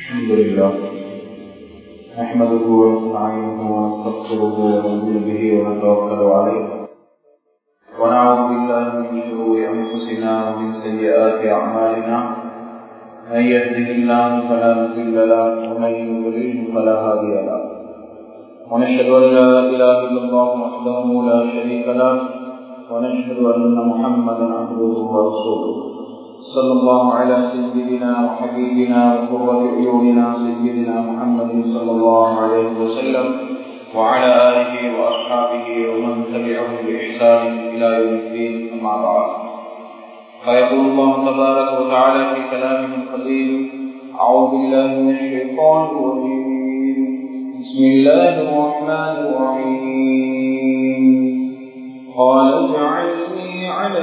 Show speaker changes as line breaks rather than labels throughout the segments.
الحمد لله نحمده ونستعينه ونستغفره ونؤمن به ونتوكل عليه ونعوذ بالله من شرور انفسنا ومن سيئات اعمالنا من يهده الله فلا مضل له ومن يضلله فلا هادي له ونشهد ان لا اله الا الله وحده لا شريك له ونشهد ان محمدا عبده ورسوله صلى الله على سيدنا وحبيبنا وقرة عيوننا سيدنا محمد صلى الله عليه وسلم وعلى آله وأصحابه ومن تبعهم بإحسان إلى يوم الدين أما بعد فيقول الله تبارك وتعالى في كلامه القديم أعوذ بالله من الشيطان الرجيم بسم الله الرحمن الرحيم قال اجعلني على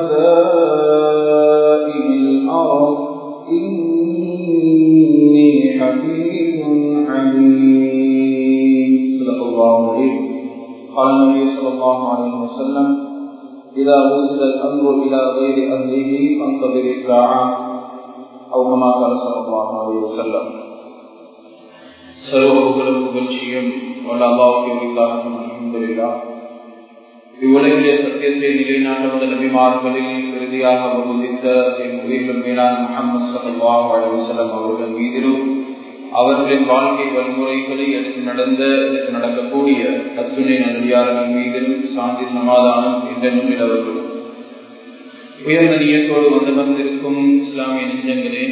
خزائن الأرض إني حفيظ عليم صدق الله العظيم قال النبي صلى الله عليه وسلم إذا وصل الأمر إلى غير أهله فانتظر الساعة أو كما قال صلى الله عليه وسلم சர்வ புகழும் புகழ்ச்சியும் வல்ல அல்லாவுக்கு உரித்தாகும் அல்ஹம்துலில்லா இவ்வுலகிலே சத்தியத்தை நிலைநாட்ட வந்த நபிமார்களில் இறுதியாக உதித்த என் உயிரிலும் மேலான முகமது சல்லாஹ் அலுவலம் அவர்கள் மீதிலும் அவர்களின் வாழ்க்கை வழிமுறைகளை எடுத்து நடந்த எடுத்து நடக்கக்கூடிய அத்துணை நன்றியாளர்கள் மீதிலும் சாந்தி சமாதானம் என்றென்றும் நிலவர்கள் உயர்ந்த நியத்தோடு வந்து வந்திருக்கும் இஸ்லாமிய நெஞ்சங்களே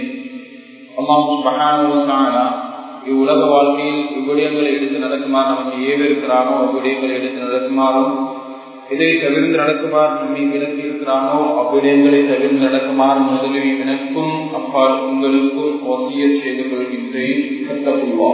அம்மா இவ்வுலக வாழ்க்கையில் இவ்விடயங்களை எடுத்து நடக்குமாறு நமக்கு ஏவிருக்கிறானோ அவ்விடயங்களை எடுத்து நடக்குமாறும் இதை தவிர்த்து நடக்குமாறு நம்மை விலக்கி இருக்கிறானோ அவ்விடயங்களை தவிர்த்து நடக்குமாறு முதலில் எனக்கும் அப்பால் உங்களுக்கும் ஒசிய செய்து கொள்கின்றேன் கத்தப்புவா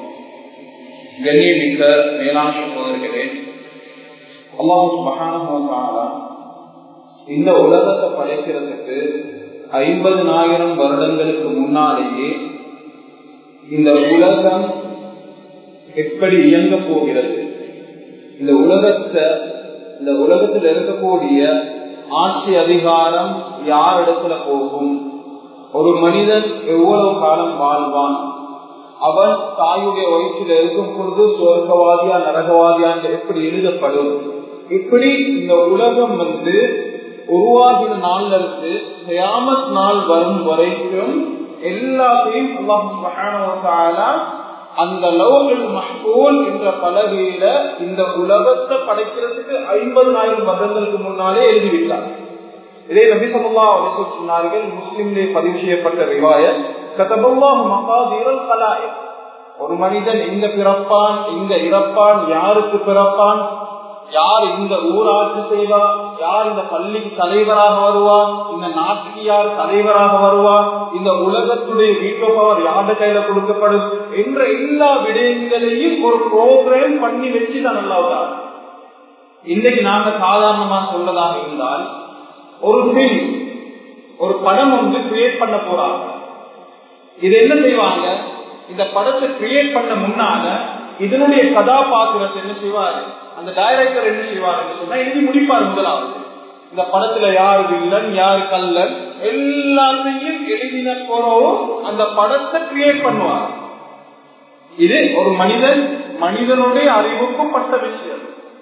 கண்ணியமிக்க மேலான சகோதரர்களே அல்லாஹு மகான இந்த உலகத்தை படைக்கிறதுக்கு ஐம்பதுனாயிரம் வருடங்களுக்கு முன்னாலேயே இந்த உலகம் எப்படி இயங்க போகிறது இந்த உலகத்தை இந்த உலகத்தில் இருக்கக்கூடிய ஆட்சி அதிகாரம் யார் இடத்துல போகும் ஒரு மனிதன் எவ்வளவு காலம் வாழ்வான் அவன் தாயுடைய வயிற்றில் இருக்கும் பொழுது சொர்க்கவாதியா நரகவாதியா எப்படி எழுதப்படும் இப்படி இந்த உலகம் வந்து உருவாகின நாள்ல இருந்து கயாமத் நாள் வரும் வரைக்கும் எல்லாத்தையும் அல்லாஹ் அந்த லவர்கள் மஹூல் என்ற பலகையில இந்த உலகத்தை படைக்கிறதுக்கு ஐம்பதுனாயிரம் வருடங்களுக்கு முன்னாலே எழுதிவிட்டார் இதே நபி சமுல்லா சொன்னார்கள் முஸ்லிம்லே பதிவு செய்யப்பட்ட ரிவாய கதபல்லாஹ் மகாதீரல் கலாய ஒரு மனிதன் எங்க பிறப்பான் எங்க இறப்பான் யாருக்கு பிறப்பான் யார் இந்த ஊராட்சி செய்வார் யார் இந்த பள்ளிக்கு தலைவராக வருவார் இந்த நாட்டுக்கு யார் தலைவராக வருவார் இந்த உலகத்துடைய வீட்டோபவர் யாருடைய கையில கொடுக்கப்படும் என்ற எல்லா விடயங்களையும் ஒரு ப்ரோக்ராம் பண்ணி வச்சுதான் நல்லாதான் இன்னைக்கு நாங்க சாதாரணமா சொல்லதாக இருந்தால் ஒரு பிலிம் ஒரு படம் வந்து கிரியேட் பண்ண போறாங்க இது என்ன செய்வாங்க இந்த படத்தை கிரியேட் பண்ண முன்னால இதனுடைய கதாபாத்திரத்தை என்ன செய்வாரு அந்த டைரக்டர் என்ன செய்வார் சொன்னா எழுதி முடிப்பார் முதலாவது இந்த படத்துல யாரு வில்லன் யாரு கல்லன் எல்லாத்தையும் எழுதின போறவும் அந்த படத்தை கிரியேட் பண்ணுவார் இது ஒரு மனிதன் மனிதனுடைய அறிவுக்கும் பட்ட விஷயம்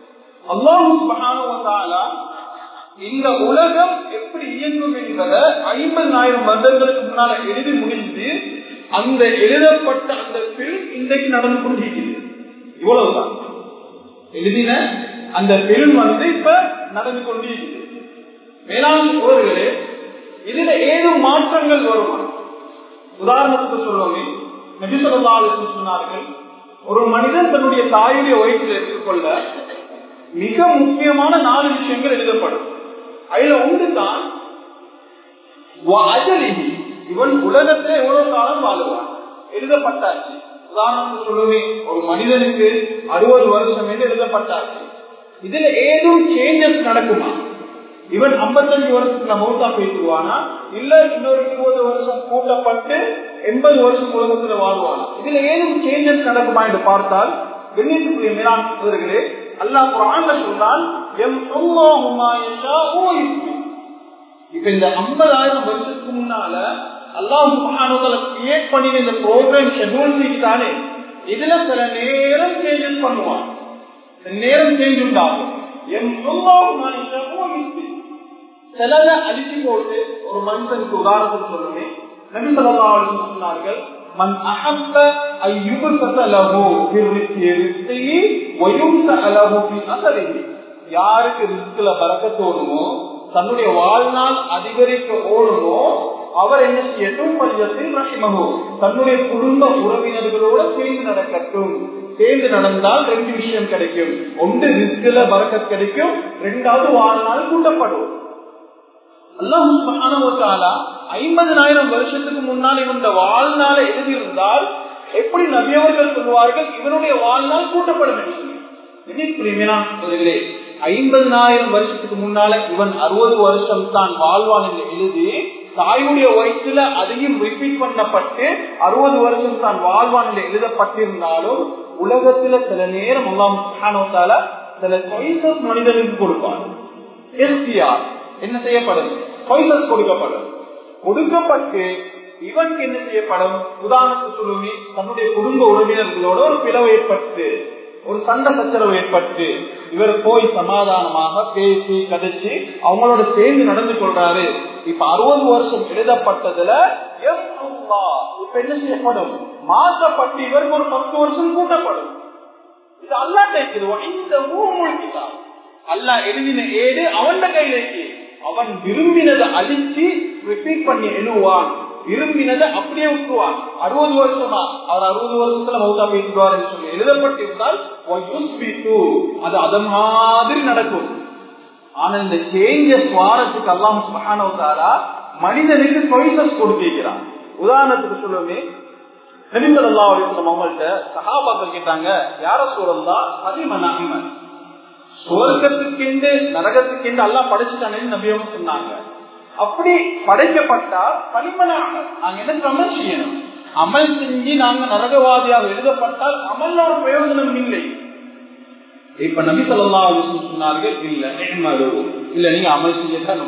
அல்லாஹு இந்த உலகம் எப்படி இயங்கும் என்பதை ஐம்பதாயிரம் வருடங்களுக்கு முன்னால எழுதி முடிந்து அந்த எழுதப்பட்ட அந்த பில் இன்றைக்கு நடந்து கொண்டிருக்கிறது இவ்வளவுதான் எழுதின அந்த பில் வந்து இப்ப நடந்து கொண்டிருக்கிறது மேலாண் சோழர்களே இதுல ஏதும் மாற்றங்கள் வருமா உதாரணத்துக்கு சொல்லுவோமே நபிசல்லாலு சொன்னார்கள் ஒரு மனிதன் தன்னுடைய தாயுடைய வயிற்றில் எடுத்துக்கொள்ள மிக முக்கியமான நாலு விஷயங்கள் எழுதப்படும் அதுல ஒன்றுதான் இவன் உலகத்தை எவ்வளவு காலம் வாழுவான் எழுதப்பட்டாச்சு உதாரணத்துக்கு சொல்லுவேன் ஒரு மனிதனுக்கு அறுபது வருஷம் என்று எழுதப்பட்டாச்சு இதுல ஏதும் சேஞ்சஸ் நடக்குமா இவன் ஐம்பத்தஞ்சு வருஷத்துல மௌத்தா பேசுவானா இல்ல இன்னொரு இருபது வருஷம் கூட்டப்பட்டு எண்பது வருஷம் உலகத்துல வாழ்வானா இதுல ஏதும் சேஞ்சஸ் நடக்குமா என்று பார்த்தால் கண்ணியத்துக்குரிய மேலாண் சோதர்களே அல்லாஹ் குரான்ல சொன்னால் எம் இப்ப இந்த ஐம்பதாயிரம் வருஷத்துக்கு முன்னால அல்லாஹ் கிரியேட் பண்ணின இந்த ப்ரோக்ராம் ஷெட்யூல் தானே இதுல சில நேரம் சேஞ்சஸ் பண்ணுவான் நேரம் சேஞ்ச் உண்டாகும் சிலத அழிச்சு போட்டு ஒரு மனுஷனுக்கு உதாரணத்துக்கு சொல்லுமே நபி சொல்லா சொன்னார்கள் மன் அஹப்ப ஐயுபசத லஹு பிர்ரிஸ்கி ரிஸ்கி வயும்ச லஹு ஃபி அஸரிஹி யாருக்கு ரிஸ்க்ல பறக்கத் தோணுமோ தன்னுடைய வாழ்நாள் அதிகரிக்க ஓடுமோ அவர் என்ன செய்யட்டும் பஞ்சத்தில் ரஹிமகோ தன்னுடைய குடும்ப உறவினர்களோட சேர்ந்து நடக்கட்டும் சேர்ந்து நடந்தால் ரெண்டு விஷயம் கிடைக்கும் ஒன்று ரிஸ்கில பறக்கத் கிடைக்கும் ரெண்டாவது வாழ்நாள் கூட்டப்படும் அல்லாஹ் ஐம்பதனாயிரம் வருஷத்துக்கு முன்னால் இவனுடைய வாழ்நாளை எழுதியிருந்தால் எப்படி நபியவர்கள் சொல்வார்கள் இவனுடைய வாழ்நாள் கூட்டப்படும் என்று ஐம்பதனாயிரம் வருஷத்துக்கு முன்னால இவன் அறுபது வருஷம் தான் வாழ்வான் என்று எழுதி தாயுடைய வயிற்றுல அதையும் ரிப்பீட் பண்ணப்பட்டு அறுபது வருஷம் தான் வாழ்வான் என்று எழுதப்பட்டிருந்தாலும் உலகத்துல சில நேரம் அல்லாஹால சில சாய்ஸஸ் மனிதனுக்கு கொடுப்பார் எஸ்டிஆர் என்ன செய்யப்படும் சாய்ஸஸ் கொடுக்கப்படும் கொடுக்கப்பட்டு இவனுக்கு என்ன செய்யப்படும் உதாரணத்துக்கு சொல்லுமே தன்னுடைய குடும்ப உறவினர்களோட ஒரு பிளவு ஏற்பட்டு ஒரு சண்டை சச்சரவு ஏற்பட்டு இவர் போய் சமாதானமாக பேசி கதைச்சு அவங்களோட சேர்ந்து நடந்து கொள்றாரு இப்ப அறுபது வருஷம் எழுதப்பட்டதுல இப்ப என்ன செய்யப்படும் மாற்றப்பட்டு இவருக்கு ஒரு பத்து வருஷம் கூட்டப்படும் இது அல்லாட்ட இந்த மூழ்கிதான் அல்லா எழுதின ஏடு அவன் கையில இருக்கு அவன் விரும்பினதை அழிச்சு ரிப்பீட் பண்ணி எழுவான் விரும்பினதை அப்படியே விட்டுருவான் அறுபது வருஷமா அவர் அறுபது வருஷத்துல மௌத்தா பேசுவார் என்று சொல்லி எழுதப்பட்டிருந்தால் அது அத மாதிரி நடக்கும் ஆனா இந்த சேஞ்சஸ் வாரத்துக்கு அல்லாம் மகானவத்தாரா மனிதனுக்கு சாய்ஸஸ் கொடுத்திருக்கிறான் உதாரணத்துக்கு சொல்லுமே நபிகள் அல்லா அலிஸ்லம் அவங்கள்ட்ட சகாபாக்கள் கேட்டாங்க யார சூழல்லா அதிமன் அஹ்மன் சுவர்க்கத்துக்கென்று நரகத்துக்கென்று எல்லாம் படைச்சுட்டானேன்னு நபியவங்க சொன்னாங்க அப்படி படைக்கப்பட்டா களிமனாக நாங்க என்ன அமல் செய்யணும் அமல் செஞ்சு நாங்க நரகவாதியாக எழுதப்பட்டால் அமல் ஒரு பிரயோஜனம் இல்லை இப்ப நபி சொல்லா சொன்னார்கள் இல்ல நேர்மரு இல்ல நீங்க அமல் செய்யணும்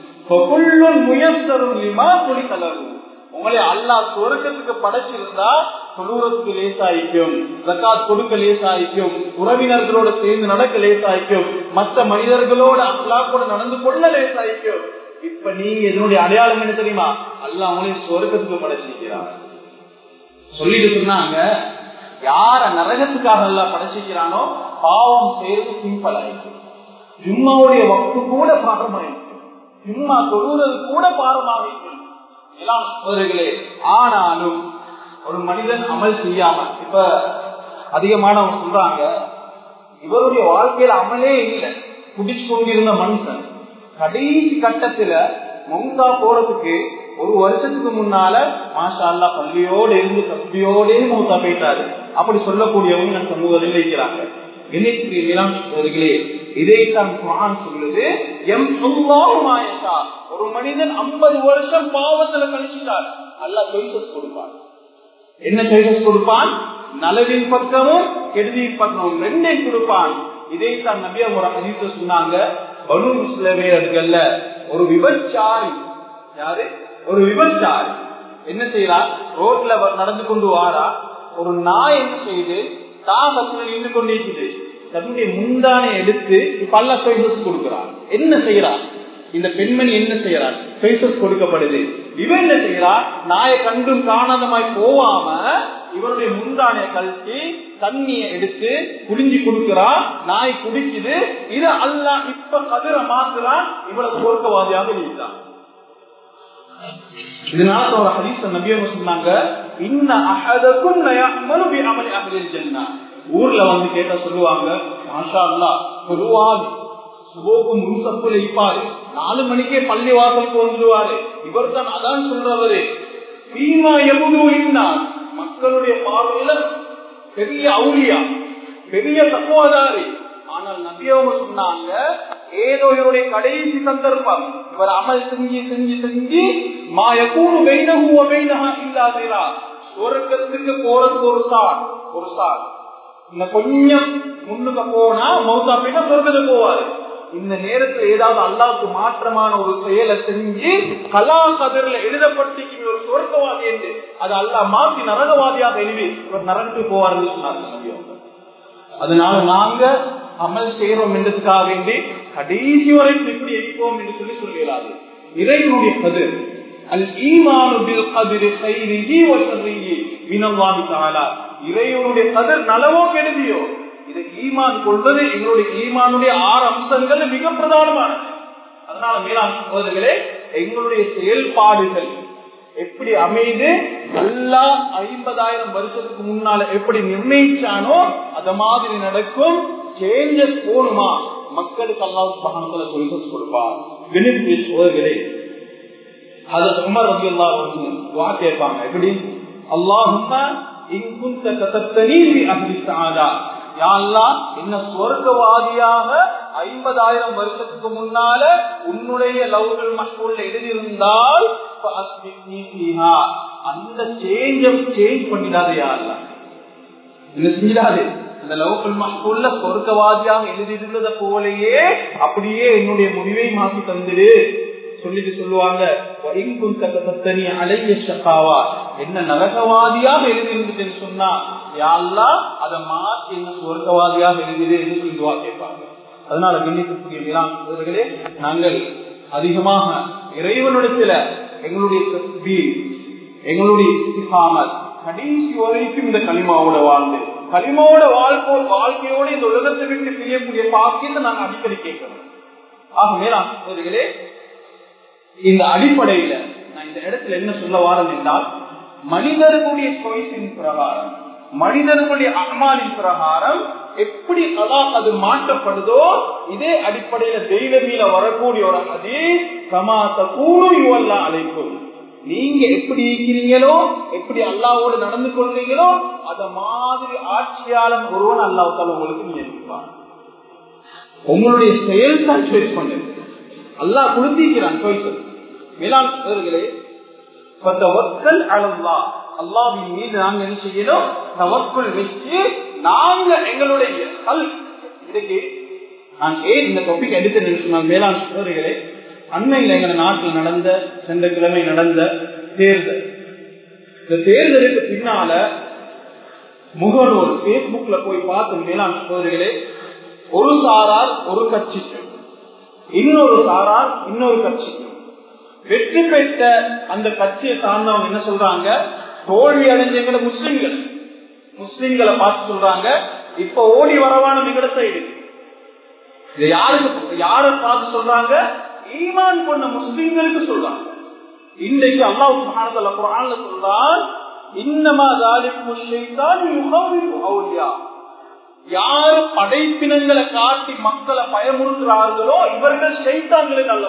முயற்சரும் லிமா துணி கலரும் உங்களை அல்லா சுவர்க்கத்துக்கு படைச்சிருந்தா தொழுவத்துக்கு லேசாயிக்கும் ஜக்காத் கொடுக்க லேசாயிக்கும் உறவினர்களோட சேர்ந்து நடக்க லேசாயிக்கும் மற்ற மனிதர்களோட அல்லாக்கூட நடந்து கொள்ள லேசாயிக்கும் இப்ப நீங்க இதனுடைய அடையாளம் என்ன தெரியுமா அல்ல அவங்களையும் சொர்க்கத்துக்கு படைச்சிருக்கிறார் சொல்லிட்டு சொன்னாங்க யார நரகத்துக்காக எல்லாம் படைச்சிக்கிறானோ பாவம் செய்யறது சிம்பிள் ஆயிடுச்சு ஜும்மாவுடைய வக்கு கூட பாரமாயிருக்கு ஜும்மா தொழுறது கூட பாரமாக எல்லாம் சோதரிகளே ஆனாலும் ஒரு மனிதன் அமல் செய்யாம இப்ப அதிகமானவங்க சொல்றாங்க இவருடைய வாழ்க்கையில அமலே இல்லை குடிச்சு கொண்டிருந்த மனுஷன் கடைசி கட்டத்துல மௌத்தா போறதுக்கு ஒரு வருஷத்துக்கு முன்னால மாஷா அல்லா பள்ளியோடு இருந்து கப்பியோடே மௌத்தா போயிட்டாரு அப்படி சொல்லக்கூடியவங்க நான் சமூகத்தில் வைக்கிறாங்க இதைத்தான் குரான் சொல்லுது எம் மாயசா ஒரு மனிதன் ஐம்பது வருஷம் பாவத்துல கழிச்சுட்டார் அல்லா சொய்சஸ் கொடுப்பான் என்ன சொய்சஸ் கொடுப்பான் நலவின் பக்கமும் கெடுதியின் பக்கமும் ரெண்டே கொடுப்பான் இதைத்தான் நபியா ஒரு ஹதீச சொன்னாங்க பனு முஸ்லமேயர்கள்ல ஒரு விபச்சாரி யாரு ஒரு விபச்சாரி என்ன செய்யறார் ரோட்ல நடந்து கொண்டு வாரா ஒரு நாய் என்ன செய்யுது தாகத்துல நின்று கொண்டிருக்குது தன்னுடைய முந்தானை எடுத்து பல்ல பைசஸ் கொடுக்கிறார் என்ன செய்யறார் இந்த பெண்மணி என்ன செய்யறார் பைசஸ் கொடுக்கப்படுது இவன் என்ன செய்யறார் நாயை கண்டும் காணாதமாய் போவாம இவருடைய முந்தானைய கழிச்சு தண்ணிய எடுத்து குடிஞ்சு கொடுக்கிறா நாய் குடிக்குது இது அல்ல இப்ப கதிர மாத்துறான் இவ்வளவு சொர்க்கவாதியாக இருக்கிறான் இதனால ஒரு ஹதீஸ் நபியவங்க சொன்னாங்க இன்ன அஹதக்கும் நயமலு பி அமலி அஹ்லில் ஜன்னah ஊர்ல வந்து கேட்ட சொல்லுவாங்க மாஷா அல்லா சொல்லுவாங்க சுபோக்கும் முன்சப்புல இப்பாரு நாலு மணிக்கே பள்ளி வாசலுக்கு வந்துடுவாரு இவர் தான் அதான் சொல்றவரு பீமா எமுது மக்களுடைய பார்வையில பெரிய அவுளியா பெரிய தத்துவாதாரி ஆனால் நபியவங்க சொன்னாங்க ஏதோ இவருடைய கடைசி சந்தர்ப்பம் இவர் அமல் செஞ்சு செஞ்சு செஞ்சு மாயக்கூடு வைனகுவ வைனகா இல்லாதீரா சொர்க்கத்துக்கு போறதுக்கு ஒரு சார் ஒரு சார் இந்த கொஞ்சம் முன்னுக்கு போனா மௌத்தா போயிட்டா சொர்க்கத்துக்கு போவாரு இந்த நேரத்துல ஏதாவது அல்லாவுக்கு மாற்றமான ஒரு செயலை செஞ்சு கலா கதிரில் எழுதப்பட்டு ஒரு சொர்க்கவாதி என்று அது அல்ல மாற்றி நரகவாதியாக எழுதி ஒரு நரகத்துக்கு போவார்கள் சொன்னார்கள் அதனால நாங்க அமல் செய்யறோம் என்றதுக்காக வேண்டி கடைசி வரைக்கும் எப்படி இருப்போம் என்று சொல்லி சொல்கிறாரு இறைவனுடைய கதிர் அல் ஈமானு பில் கதிர் கைரிஹி வ ஷர்ரிஹி மினல்லாஹி தஆலா இறைவனுடைய கதிர் நலவோ கெடுதியோ இது ஈமான் கொள்வது எங்களுடைய ஈமானுடைய ஆறு அம்சங்கள் மிக பிரதானமானது அதனால மேலாண் சகோதரர்களே எங்களுடைய செயல்பாடுகள் எப்படி அமைது எல்லா ஐம்பதாயிரம் வருஷத்துக்கு முன்னால எப்படி நிர்ணயிச்சானோ அத மாதிரி நடக்கும் சேஞ்சஸ் போணுமா மக்களுக்கு அல்லாஹ் மகான்களை சொல்லிட்டு கொடுப்பார் கணித சோதர்களே அது உமர் ரபி அல்லா வா கேட்பாங்க எப்படி அல்லாஹும்ம இங்குந்த கதத்தனி அஹ்லி சாதா யா அல்லாஹ் என்ன சொர்க்கவாதியாக ஐம்பதாயிரம் வருஷத்துக்கு முன்னால உன்னுடைய லவ்கள் மஹூல்ல எழுதியிருந்தால் அந்த சேஞ்ச சேஞ்ச் பண்ணிடாதே யா அல்லாஹ் என்ன செஞ்சிடாது இந்த லவுக்குல் மஹூல்ல சொர்க்கவாதியாக எழுதியிருந்தத போலயே அப்படியே என்னுடைய முடிவை மாற்றி தந்துடு சொல்லிட்டு சொல்லுவாங்க அலைய ஷக்காவா என்ன நரகவாதியாக எழுதியிருந்துன்னு சொன்னா யாழ்லா அதை மாற்றி என்ன சொர்க்கவாதியாக எழுதிடு என்று சொல்லுவா கேட்பாங்க அதனால கண்ணிக்கக்கூடிய வீராங்களே நாங்கள் அதிகமாக இறைவனிடத்துல எங்களுடைய தஸ்பீ எங்களுடைய சிகாமல் கடைசி வரைக்கும் இந்த களிமாவோட வாழ்ந்து களிமாவோட வாழ்க்கை வாழ்க்கையோட இந்த உலகத்தை விட்டு பிரியக்கூடிய பாக்கியத்தை நாங்கள் அடிக்கடி கேட்கிறோம் ஆக மேலாங்களே இந்த அடிப்படையில நான் இந்த இடத்துல என்ன சொல்ல வாரன் என்றால் மனிதர்களுடைய சொயத்தின் பிரகாரம் மனிதர்களுடைய அகமாலின் பிரகாரம் எப்படி அதான் அது மாற்றப்படுதோ இதே அடிப்படையில தெய்வமீல வரக்கூடிய ஒரு அதே சமாத்த கூறும் அழைக்கும் நீங்க எப்படி இருக்கிறீங்களோ எப்படி அல்லாவோடு நடந்து கொள்றீங்களோ அத மாதிரி ஆட்சியாளன் ஒருவன் அல்லாவுக்கால உங்களுக்கு நியமிப்பான் உங்களுடைய செயல் தான் சாய்ஸ் பண்ணுங்க அல்லாஹ் கொடுத்திருக்கிறான் சாய்ஸஸ் மேலாண் சோதர்களே அளவா அல்லாவின் மீது நாங்க என்ன செய்யணும் தவக்குள் வச்சு நாங்க எங்களுடைய கல் இதுக்கு நான் ஏன் இந்த டாபிக் எடுத்து சொன்னால் மேலாண் சோதரிகளே அண்மையில் எங்க நாட்டில் நடந்த சென்ற கிழமை நடந்த தேர்தல் இந்த தேர்தலுக்கு பின்னால முகநூல் பேஸ்புக்ல போய் பார்த்து மேலாண் சோதரிகளே ஒரு சாரார் ஒரு கட்சிக்கு இன்னொரு சாரார் இன்னொரு கட்சிக்கு வெற்றி பெற்ற அந்த கட்சியை சார்ந்தவங்க என்ன சொல்றாங்க தோல்வி அடைஞ்சங்கிற முஸ்லிம்கள் முஸ்லிம்களை பார்த்து சொல்றாங்க இப்ப ஓடி வரவான விகிடத்தை இது யாருக்கு யார பார்த்து சொல்றாங்க ஈமான் கொண்ட முஸ்லிம்களுக்கு சொல்றாங்க இன்றைக்கு அல்லாஹ் சுப்ஹானஹு வ குர்ஆன்ல சொல்றான் இன்னமா தாலிக்கு ஷைத்தான் யுஹவ்விரு அவுலியா யார் படைப்பினங்களை காட்டி மக்களை பயமுறுத்துறார்களோ இவர்கள் ஷைத்தான்களை நல்ல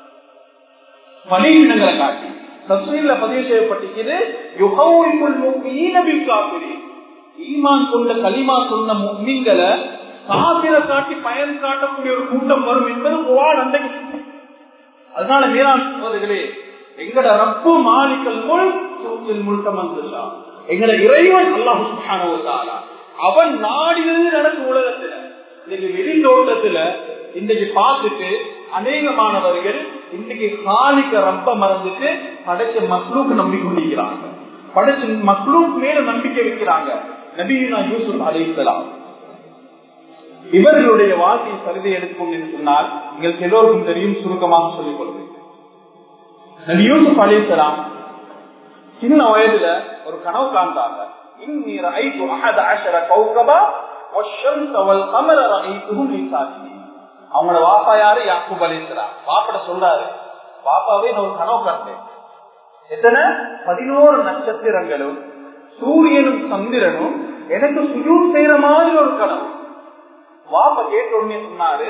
படைப்பினங்களை காட்டி தஸ்மீன்ல பதிவு செய்யப்பட்டிருக்கிறது யுகவுக்குள் முக்மீனபில் காப்பிரி ஈமான் கொண்ட களிமா சொன்ன முக்மீன்களை காப்பிர காட்டி பயன் காட்டக்கூடிய ஒரு கூட்டம் வரும் என்பது குரான் அந்த அதனால மீரான் சோதர்களே எங்கட ரப்பு மாலிக்கல் முள் தூக்கில் முழுக்க மந்தா எங்கட இறைவன் அல்லாஹு சுப்ஹானஹு அவன் நாடினது நடக்கும் உலகத்துல இன்னைக்கு வெளித்தோட்டத்துல இன்றைக்கு பார்த்துட்டு அநேகமானவர்கள் இன்னைக்கு காலிக்க ரப்ப மறந்துட்டு படைச்ச மக்களுக்கு நம்பிக்கொண்டிருக்கிறாங்க படைச்ச மக்களுக்கு மேல நம்பிக்கை வைக்கிறாங்க நபீனா யூசுப் அலிசலாம் இவர்களுடைய வாழ்க்கை சரிதை எடுத்துக்கொண்டு சொன்னால் எங்களுக்கு எல்லோருக்கும் தெரியும் சுருக்கமாக சொல்லிக் கொள்வேன் நபி யூசுப் அலிசலாம் சின்ன வயதுல ஒரு கனவு காண்றாங்க إني رأيت أحد عشر كوكبا والشمس والقمر رأيتهم من ساجدين அவங்களோட வாப்பா யாரு யாக்கூப் அலிஸ்லாம் பாப்பட சொல்றாரு பாப்பாவே நான் ஒரு கனவு கண்டேன் எத்தனை பதினோரு நட்சத்திரங்களும் சூரியனும் சந்திரனும் எனக்கு சுஜூ செய்யற மாதிரி ஒரு கனவு வாப்ப கேட்ட உடனே சொன்னாரு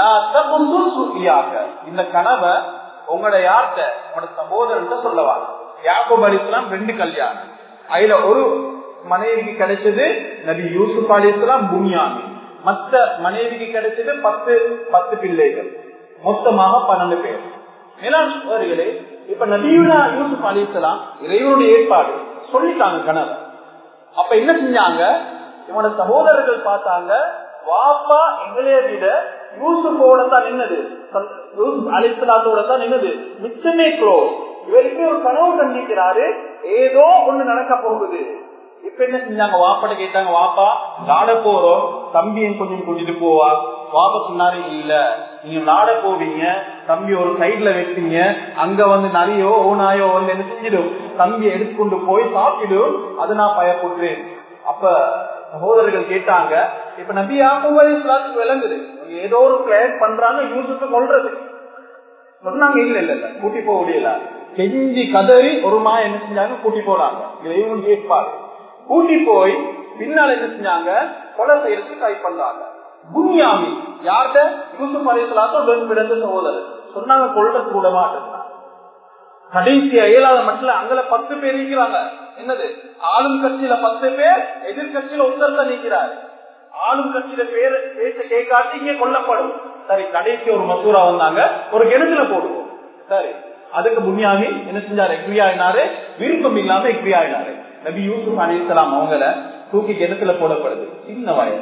இந்த கனவை உங்களோட யார்கிட்ட உங்களோட சகோதரன் சொல்லவா யாக்கூப் அலிஸ்லாம் ரெண்டு கல்யாணம் அதுல ஒரு மனைவிக்கு கிடைச்சது நபி யூசுப் அலிஸ்லாம் புனியாமி மற்ற மனைவிக்கு கிடைச்சது பத்து பத்து பிள்ளைகள் மொத்தமாக பன்னெண்டு பேர் மேலாண்மைகளே இப்ப நபியுல்லா யூசுப் அலிஸ்லாம் இறைவனுடைய ஏற்பாடு சொல்லிட்டாங்க கனவை அப்ப என்ன செஞ்சாங்க இவனோட சகோதரர்கள் பார்த்தாங்க வாப்பா எங்களைய விட யூசுஃபோட தான் நின்னது யூசுப் அலிஸ்லாத்தோட தான் நின்னது மிச்சமே க்ளோஸ் இவர் இப்படி ஒரு கனவு கண்டிக்கிறாரு ஏதோ ஒண்ணு நடக்க போகுது இப்ப என்ன செஞ்சாங்க வாப்பாட்ட கேட்டாங்க வாப்பா நாட போறோம் தம்பியும் கொஞ்சம் கூட்டிட்டு போவா வாப்பா சொன்னாரு இல்ல நீங்க நாட போவீங்க தம்பி ஒரு சைட்ல வைப்பீங்க அங்க வந்து நிறையோ ஓனாயோ வந்து என்ன செஞ்சிடும் தம்பியை எடுத்துக்கொண்டு போய் சாப்பிடும் அது நான் பயப்படுறேன் அப்ப சகோதரர்கள் கேட்டாங்க இப்ப நபி யாக்குவதுக்கு விளங்குது ஏதோ ஒரு பிளான் பண்றாங்க யூசுக்கு கொள்றது சொன்னாங்க இல்ல இல்ல இல்ல கூட்டி போக முடியல கெஞ்சி கதறி ஒரு மா என்ன செஞ்சாங்க கூட்டி போனாங்க இதையும் கேட்பாரு கூட்டி போய் பின்னால என்ன செஞ்சாங்க கொலை செய்யறதுக்கு ட்ரை பண்றாங்க புன்யாமி யார்கிட்ட யூசுப் அலிஸ்லாத்தோ விழுந்த சகோதரர் சொன்னாங்க கொள்றது கூட மாட்டேன் கடைசி இயலாத மட்டும் அங்கல பத்து பேர் இருக்கிறாங்க என்னது ஆளும் கட்சியில பத்து பேர் எதிர்கட்சியில ஒருத்தர் தான் நீக்கிறாரு ஆளும் கட்சியில பேர் பேச்ச கேட்காட்டி இங்கே கொல்லப்படும் சரி கடைசி ஒரு மசூரா வந்தாங்க ஒரு கிணத்துல போடுவோம் சரி அதுக்கு முன்யாமி என்ன செஞ்சாரு எக்ரி ஆயினாரு விருப்பம் இல்லாம எக்ரி ஆயினாரு நபி யூசுப் அலிஸ்லாம் அவங்கள தூக்கி கிணத்துல போடப்படுது சின்ன வயசு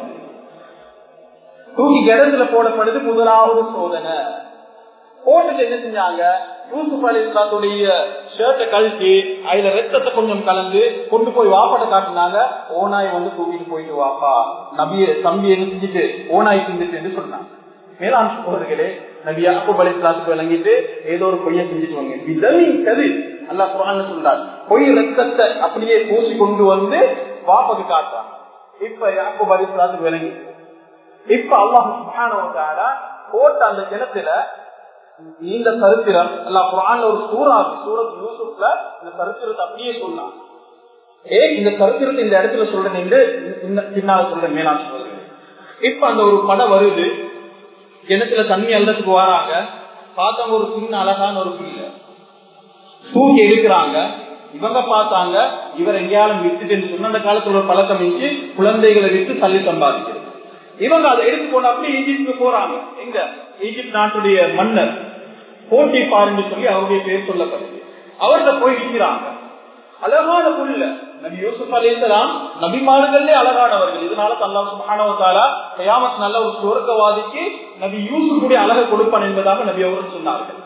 தூக்கி கிணத்துல போடப்படுது முதலாவது சோதனை போட்டுட்டு என்ன செஞ்சாங்க யூசுப் அலி இஸ்லாத்துடைய ஷர்ட்டை கழட்டி அதுல ரத்தத்தை கொஞ்சம் கலந்து கொண்டு போய் வாப்பாட்ட காட்டினாங்க ஓனாய் வந்து தூக்கிட்டு போயிட்டு வாப்பா நபிய தம்பி என்ன செஞ்சுட்டு ஓனாய் செஞ்சுட்டு சொன்னாங்க மேலாண் சோதர்களே நபி யாக்கூப் அலி இஸ்லாத்துக்கு விளங்கிட்டு ஏதோ ஒரு பொய்ய செஞ்சுட்டு வாங்க விதவி கது அல்லா குரான் சொல்றாரு பொய் ரத்தத்தை அப்படியே பூசி கொண்டு வந்து வாப்பாக்கு காட்டுறாங்க இப்ப யாக்கூப் அலி இஸ்லாத்துக்கு விளங்கி இப்ப அல்லாஹ் போட்ட அந்த கிணத்துல இந்த சரித்திரம் அல்ல குரான்ல ஒரு சூறா சூரத் யூசுப்ல இந்த சரித்திரத்தை அப்படியே சொன்னான் ஏ இந்த சரித்திரத்தை இந்த இடத்துல சொல்றேன் என்று பின்னால சொல்றேன் மேலாண் சொல்றேன் இப்ப அந்த ஒரு படம் வருது கிணத்துல தண்ணி அள்ளத்துக்கு வராங்க பார்த்தாங்க ஒரு சின்ன அழகான ஒரு பிள்ளை தூக்கி எடுக்கிறாங்க இவங்க பார்த்தாங்க இவர் எங்கேயாலும் விட்டுட்டு சொன்ன அந்த காலத்துல ஒரு பழக்கம் இருந்துச்சு குழந்தைகளை விட்டு தள்ளி சம்பாதிக்கிறது இவங்க அதை எடுத்து கொண்டு அப்படி ஈஜிப்டுக்கு போறாங்க எங்க ஈஜிப்ட் நாட்டுடைய மன்னர் போட்டி பாருன்னு சொல்லி அவருடைய பேர் சொல்லப்படுது அவர்கிட்ட போய் நிற்கிறாங்க அழகான புள்ள நபி யூசுப் அலிசலாம் நபிமார்களே அழகானவர்கள் இதனால தல்லாம் சுபானவத்தாலா கயாமத் நல்ல ஒரு சுவர்க்கவாதிக்கு நபி யூசுஃபுடைய அழகை கொடுப்பான் என்பதாக நபி அவர்கள் சொன்னார்கள்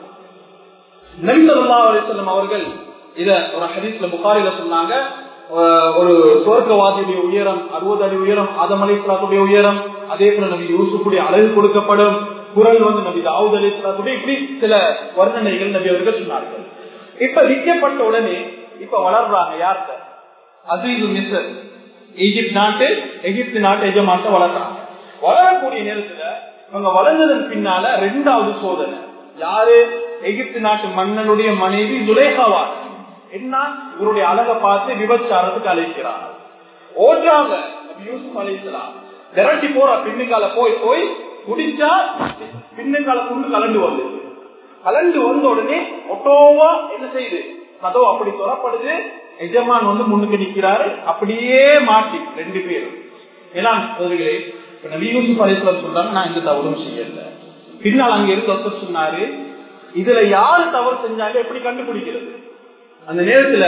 நபி சொல்லா அலிசல்லம் அவர்கள் இத ஒரு ஹதீஸ்ல புகாரில சொன்னாங்க ஒரு சுவர்க்கவாதியுடைய உயரம் அறுபது அடி உயரம் ஆதம் அலிஸ்லாத்துடைய உயரம் அதே போல நபி யூசுஃபுடைய அழகு கொடுக்கப்படும் குரல் வந்து நபி தாவூத் அலிஸ்லாத்துடைய இப்படி சில வர்ணனைகள் நபி அவர்கள் சொன்னார்கள் இப்ப விற்கப்பட்ட உடனே இப்ப வளர்றாங்க யார்கிட்ட அசீது மிஸ்ர் ஈஜிப்ட் நாட்டு எகிப்து நாட்டு எஜமாட்ட வளர்றாங்க வளரக்கூடிய நேரத்துல இவங்க வளர்ந்ததன் பின்னால ரெண்டாவது சோதனை யாரு எகிப்து நாட்டு மன்னனுடைய மனைவி துலேகாவா என்ன இவருடைய அழகை பார்த்து விபச்சாரத்துக்கு அழைக்கிறார் ஓடுறாங்க யூசுப் அழைக்கலாம் திரட்டி போற பின்னுக்கால போய் போய் குடிச்சா பின்னுக்கால குண்டு கலண்டு வந்து கலண்டு வந்த உடனே ஒட்டோவா என்ன செய்யுது கதவு அப்படி தொடப்படுது எஜமான் வந்து முன்னுக்கு நிக்கிறாரு அப்படியே மாட்டி ரெண்டு பேரும் ஏன்னா சோதரிகளே இப்ப நபி யூசுப் அலிஸ்லாம் சொல்றாங்க நான் எந்த தவறும் செய்யல பின்னால் அங்க இருக்க ஒருத்தர் சொன்னாரு இதுல யாரு தவறு செஞ்சாங்க எப்படி கண்டுபிடிக்கிறது அந்த நேரத்துல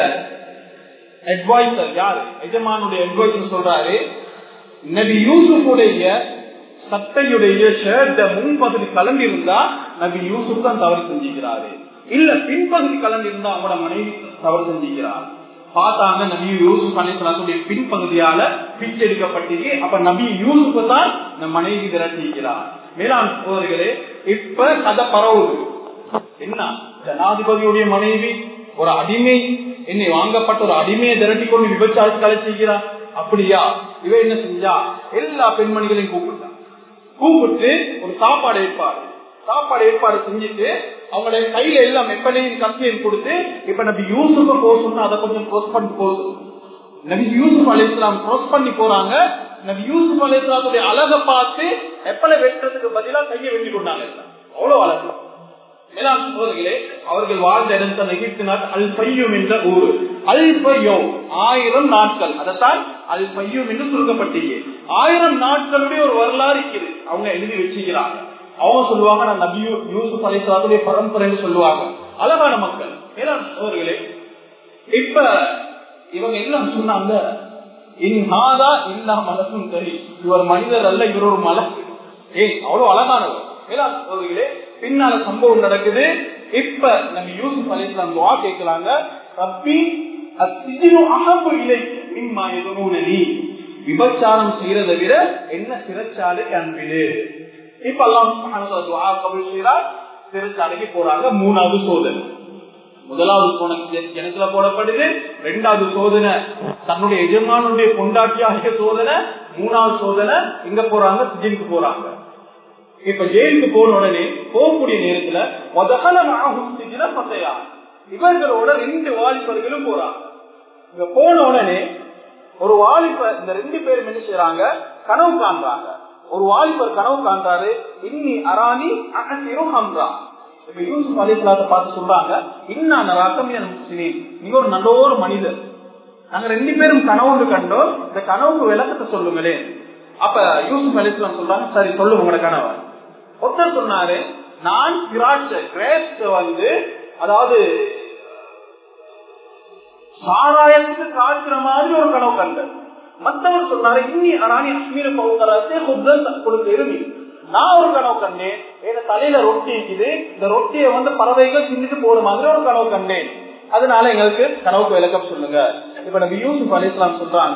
அட்வைசர் யாரு எஜமானுடைய அட்வைசர் சொல்றாரு நபி யூசுஃபுடைய சட்டையுடைய ஷர்ட்ட முன்பகுதி கலந்து இருந்தா நபி யூசுப் தான் தவறு செஞ்சுக்கிறாரு இல்ல பின்பகுதி கலந்து இருந்தா அவங்களோட மனைவி தவறு செஞ்சுக்கிறார் பார்த்தாங்க நபி யூசுப் அலிஸ்லாத்துடைய பின்பகுதியால பிச்செடுக்கப்பட்டது அப்ப நபி யூசுப் தான் இந்த மனைவி திரட்டிக்கிறார் மேலாண் சோதர்களே இப்ப கதை பரவுது என்ன ஜனாதிபதியுடைய மனைவி ஒரு அடிமை என்னை வாங்கப்பட்ட ஒரு அடிமையை திரட்டி கொண்டு விபச்சாரத்தை செய்கிறார் அப்படியா இவ என்ன செஞ்சா எல்லா பெண்மணிகளையும் கூப்பிட்டான் கூப்பிட்டு ஒரு சாப்பாடு ஏற்பாடு சாப்பாடு ஏற்பாடு செஞ்சுட்டு அவங்களுடைய கையில எல்லாம் எப்பனையும் கத்தியும் கொடுத்து இப்ப நபி யூசுஃப போசணும் அதை கொஞ்சம் க்ரோஸ் பண்ணி போசணும் நபி யூசுப் அலிஸ்லாம் க்ரோஸ் பண்ணி போறாங்க நபி யூசுப் அலிஸ்லாத்துடைய அழகை பார்த்து எப்பல வெட்டுறதுக்கு பதிலா கையை வெட்டி கொண்டாங்க அவ்வளவு அழகு மேலாம் சோதர்களே அவர்கள் வாழ்ந்த இடம் எகிப்து நாட்டு அல் பையும் என்ற ஊரு அல் பையோ ஆயிரம் நாட்கள் அதைத்தான் அல் பையும் என்று சுருக்கப்பட்டீங்க ஆயிரம் நாட்களுடைய ஒரு வரலாறு இருக்குது அவங்க எழுதி வச்சுக்கிறாங்க அவங்க சொல்லுவாங்க நான் நபி யூசுப் அலிஸ்லாத்துடைய பரம்பரைன்னு சொல்லுவாங்க அழகான மக்கள் மேலாம் சோதர்களே இப்ப இவங்க எல்லாம் சொன்னாங்க இன்ஹாதா இல்லா மலக்கும் சரி இவர் மனிதர் அல்ல இவர் ஒரு மலக்கு ஏய் அவ்வளவு அழகானவர் மேலாம் சோதர்களே பின்னால சம்பவம் நடக்குது இப்ப நம்ம யூசுப் அலிஸ்லாம் துவா கேட்கலாங்க ரப்பி அத்திஜினு அகப்பு இலை மிம்மா எதுனூனி விபச்சாரம் செய்யறதை விட என்ன சிறைச்சாலைக்கு அன்பிடு இப்ப எல்லாம் துவா கபுல் செய்யறார் சிறைச்சாலைக்கு போறாங்க மூணாவது சோதனை முதலாவது சோதனை கிணத்துல போடப்படுது ரெண்டாவது சோதனை தன்னுடைய எஜமானுடைய கொண்டாட்டியாகிய சோதனை மூணாவது சோதனை எங்க போறாங்க சிஜினுக்கு போறாங்க இப்ப ஜெயிலுக்கு போன உடனே போகக்கூடிய நேரத்துல முதகல சிஜின பத்தையா இவர்களோட ரெண்டு வாலிபர்களும் போறாங்க இங்க போன உடனே ஒரு வாலிபர் இந்த ரெண்டு பேரும் என்ன செய்யறாங்க கனவு காண்றாங்க ஒரு வாலிபர் கனவு காண்றாரு இன்னி அராணி அகசிரும் ஹம்ரா இப்ப யூசுப் அலிஸ்லாத்தை பார்த்து சொல்றாங்க இன்னா நராக்கம் நீங்க ஒரு நல்ல ஒரு மனிதர் நாங்க ரெண்டு பேரும் கனவு கண்டோம் இந்த கனவுக்கு விளக்கத்தை சொல்லுங்களே அப்ப யூசுப் அலிஸ்லாம் சொல்றாங்க சரி சொல்லு உங்களோட கனவை ஒருத்தர் சொன்னாரு நான் திராட்சை கிரேஸ்ட் வந்து அதாவது சாராயத்துக்கு காய்க்கிற மாதிரி ஒரு கனவு கண்டேன் மத்தவர் சொன்னாரு இன்னி அராணி அஸ்மீர பவுக்கராசே குத்தல் கொடுத்து இருமி நான் ஒரு கனவு கண்டேன் என் தலையில ரொட்டி இருக்குது இந்த ரொட்டியை வந்து பறவைகள் தின்னுட்டு போற மாதிரி ஒரு கனவு கண்டேன் அதனால எங்களுக்கு கனவுக்கு விளக்கம் சொல்லுங்க இப்ப நம்ம யூசுப் அலிஸ்லாம் சொல்றாங்க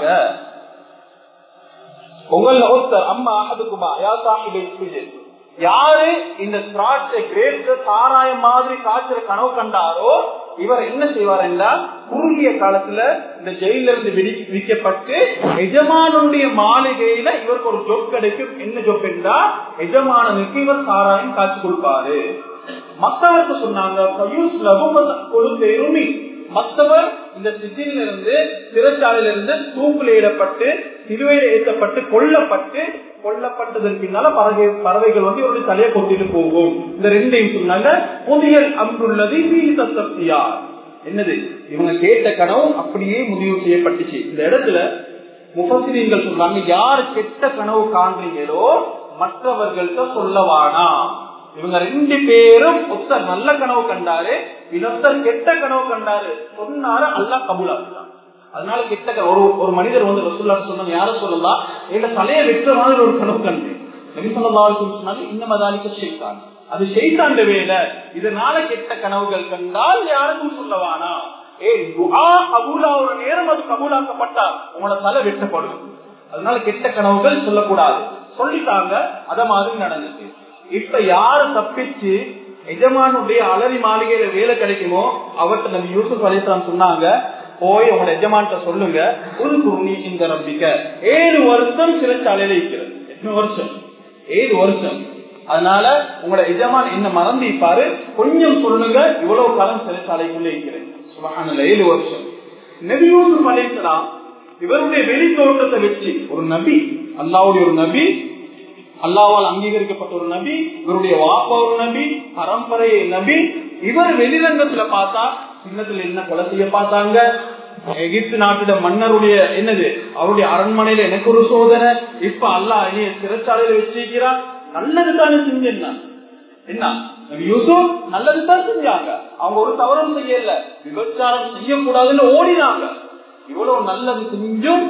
உங்கள ஒருத்தர் அம்மா அதுக்குமா யா சாஹிபை யாரு இந்த திராட்சை கிரேப்ஸ் சாராயம் மாதிரி காய்ச்சற கனவு கண்டாரோ இவர் என்ன செய்வார் என்றால் குறுகிய காலத்துல இந்த ஜெயில இருந்து விதிக்கப்பட்டு எஜமானுடைய மாளிகையில இவருக்கு ஒரு ஜொப் கிடைக்கும் என்ன ஜொப் என்றா எஜமானனுக்கு இவர் சாராயம் காய்ச்சி கொடுப்பாரு மத்தவருக்கு சொன்னாங்க கொடுத்து எருமி மற்றவர் இந்த சித்தியில இருந்து சிறைச்சாலையில இருந்து தூக்குலையிடப்பட்டு சிலுவையில ஏற்றப்பட்டு கொல்லப்பட்டு கொல்லப்பட்டதன் பின்னால பறவை பறவைகள் வந்து இவருடைய தலையை கொட்டிட்டு போகும் இந்த ரெண்டையும் சொன்னாங்க புதியல் அன்புள்ளது சக்தியா என்னது இவங்க கேட்ட கனவு அப்படியே முடிவு செய்யப்பட்டுச்சு இந்த இடத்துல முகசிரியர்கள் சொல்றாங்க யார் கெட்ட கனவு காண்றீங்களோ மற்றவர்கள்ட்ட சொல்லவானா இவங்க ரெண்டு பேரும் ஒருத்தர் நல்ல கனவு கண்டாரு இன்னொருத்தர் கெட்ட கனவு கண்டாரு சொன்னாரு அல்லா கபூலாக்குறான் அதனால கெட்ட ஒரு ஒரு மனிதர் வந்து ரசூல்லா சொன்ன யார சொல்லலாம் எங்க தலையை வெற்ற மாதிரி ஒரு கனவு கண்டு நபி சொல்லா சொன்னாங்க இந்த மதாலிக்க செய்தான் அது செய்தாண்ட வேலை இதனால கெட்ட கனவுகள் கண்டால் யாருக்கும் சொல்லவானா ஏ துஹா கபூலா ஒரு நேரம் அது கபூலாக்கப்பட்டா உங்களோட தலை வெட்டப்படும் அதனால கெட்ட கனவுகள் சொல்லக்கூடாது சொல்லிட்டாங்க அத மாதிரி நடந்துச்சு இப்ப யாரு தப்பிச்சு எஜமானுடைய அலரி மாளிகையில வேலை கிடைக்குமோ அவர்கிட்ட நம்ம யூசுப் அலிஸ்லாம் சொன்னாங்க போய் உங்களோட எஜமான்கிட்ட சொல்லுங்க ஒரு குருணி இந்த நம்பிக்க ஏழு வருஷம் சிறைச்சாலையில இருக்கிறது எத்தனை வருஷம் ஏழு வருஷம் அதனால உங்களோட எஜமான் என்ன மறந்திப்பாரு கொஞ்சம் சொல்லுங்க இவ்வளவு காலம் சிறைச்சாலைக்குள்ள இருக்கிறேன் சுபகான ஏழு வருஷம் நபியூசுப் அலிஸ்லாம் இவருடைய வெளி தோட்டத்தை வச்சு ஒரு நபி அல்லாவுடைய ஒரு நபி அல்லாவால் அங்கீகரிக்கப்பட்ட ஒரு நபி இவருடைய வாப்பா ஒரு நபி பரம்பரை நபி இவர் வெளிரங்கத்துல பார்த்தா சின்னத்துல என்ன கொலை செய்ய பார்த்தாங்க எகிப்து நாட்டிட மன்னருடைய என்னது அவருடைய அரண்மனையில எனக்கு ஒரு சோதனை இப்ப அல்லா இனிய சிறைச்சாலையில வச்சிருக்கிறான் நல்லது தானே செஞ்சேன்னா என்ன யூசுப் நல்லதுதான் செஞ்சாங்க அவங்க ஒரு தவறும் செய்யல விபச்சாரம் செய்யக்கூடாதுன்னு ஓடினாங்க இவ்வளவு நல்லது செஞ்சும்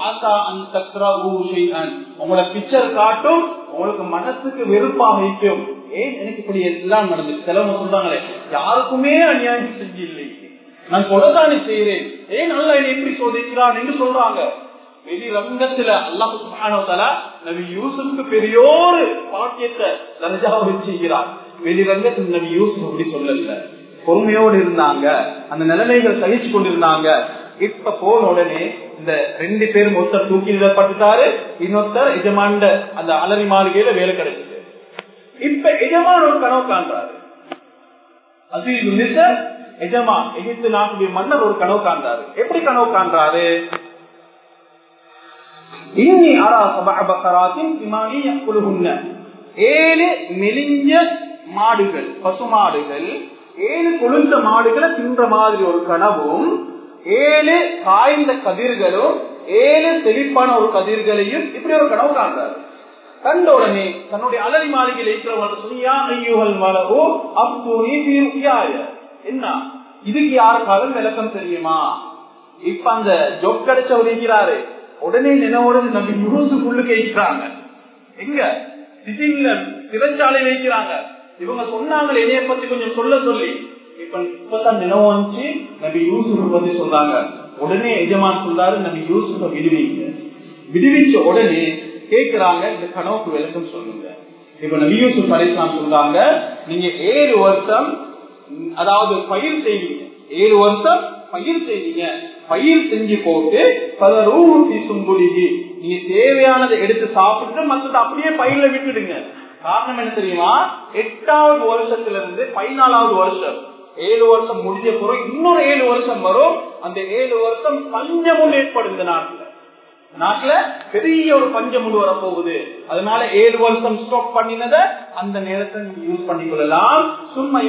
உங்களோட பிக்சர் காட்டும் உங்களுக்கு மனசுக்கு வெறுப்பாக இருக்கும் ஏன் எனக்கு இப்படி எல்லாம் நடந்துச்சு சிலவங்க சொல்றாங்களே யாருக்குமே அநியாயம் செஞ்சு இல்லை நான் கொலைதானே செய்யறேன் ஏன் நல்லா என்னை எப்படி சோதிக்கிறான் என்று சொல்றாங்க வெளி ரங்கத்துல அல்லாஹால நபி யூசுக்கு பெரியோரு பாக்கியத்தை தர்ஜாவை வச்சுக்கிறார் வெளி ரங்கத்தில் நபி யூசுப் அப்படி சொல்லல பொறுமையோடு இருந்தாங்க அந்த நிலைமைகள் சகிச்சு கொண்டிருந்தாங்க இப்ப போன உடனே இந்த ரெண்டு பேரும் ஒருத்தர் தூக்கிடப்பட்டுட்டாரு இன்னொருத்தர் எஜமாண்ட அந்த அலரி மாளிகையில வேலை கிடைச்சது இப்ப எஜமான் ஒரு கனவு காண்றாரு அது எஜமான் எகிப்து நாட்டுடைய மன்னர் ஒரு கனவு காண்றாரு எப்படி கனவு காண்றாரு இன்னி அரா சபகராத்தின் ஏழு மெலிஞ்ச மாடுகள் பசு மாடுகள் ஏழு கொழுந்த மாடுகளை தின்ற மாதிரி ஒரு கனவும் ஏழு காய்ந்த கதிர்களும் ஏழு செழிப்பான ஒரு கதிர்களையும் இப்படி ஒரு கனவு காண்றாரு கண்ட உடனே தன்னுடைய அலரி மாளிகையில் இருக்கிறவங்க சொன்னியா ஐயோகள் மலவோ அப்போ என்ன இதுக்கு யாருக்காலும் விளக்கம் தெரியுமா இப்ப அந்த ஜொப் கிடைச்சவர் இருக்கிறாரு உடனே நினைவோடு நம்ம யூசுக்குள்ளு கேட்கிறாங்க எங்க சிசில சிறைச்சாலை வைக்கிறாங்க இவங்க சொன்னாங்க என்னைய பத்தி கொஞ்சம் சொல்ல சொல்லி இப்ப இப்பதான் நினைவு வந்துச்சு நபி யூசுப் பத்தி சொல்றாங்க உடனே எஜமான் சொல்றாரு நபி யூசுஃப விடுவீங்க விடுவிச்ச உடனே கேக்குறாங்க இந்த கனவுக்கு விளக்கம் சொல்லுங்க இப்ப நபி யூசுப் அலிஸ்லாம் சொல்றாங்க நீங்க ஏழு வருஷம் அதாவது பயிர் செய்வீங்க ஏழு வருஷம் பயிர் செய்வீங்க பயிர் செஞ்சு போட்டு பல ரூபி சும்புலிகி நீங்க தேவையானதை எடுத்து சாப்பிட்டு மற்றது அப்படியே பயிர்ல விட்டுடுங்க காரணம் என்ன தெரியுமா எட்டாவது வருஷத்துல இருந்து பதினாலாவது வருஷம் ஏழு வருஷம் முடிஞ்ச பிறகு இன்னொரு ஏழு வருஷம் வரும் அந்த ஏழு வருஷம் பஞ்சமும் ஏற்படும் இந்த நாட்டுல நாட்டுல பெரிய ஒரு பஞ்சம் கொண்டு வர போகுது அதனால ஏழு வருஷம் ஸ்டாக் பண்ணினத அந்த நேரத்தை நீங்க யூஸ் பண்ணிக்கொள்ளலாம் சும்மா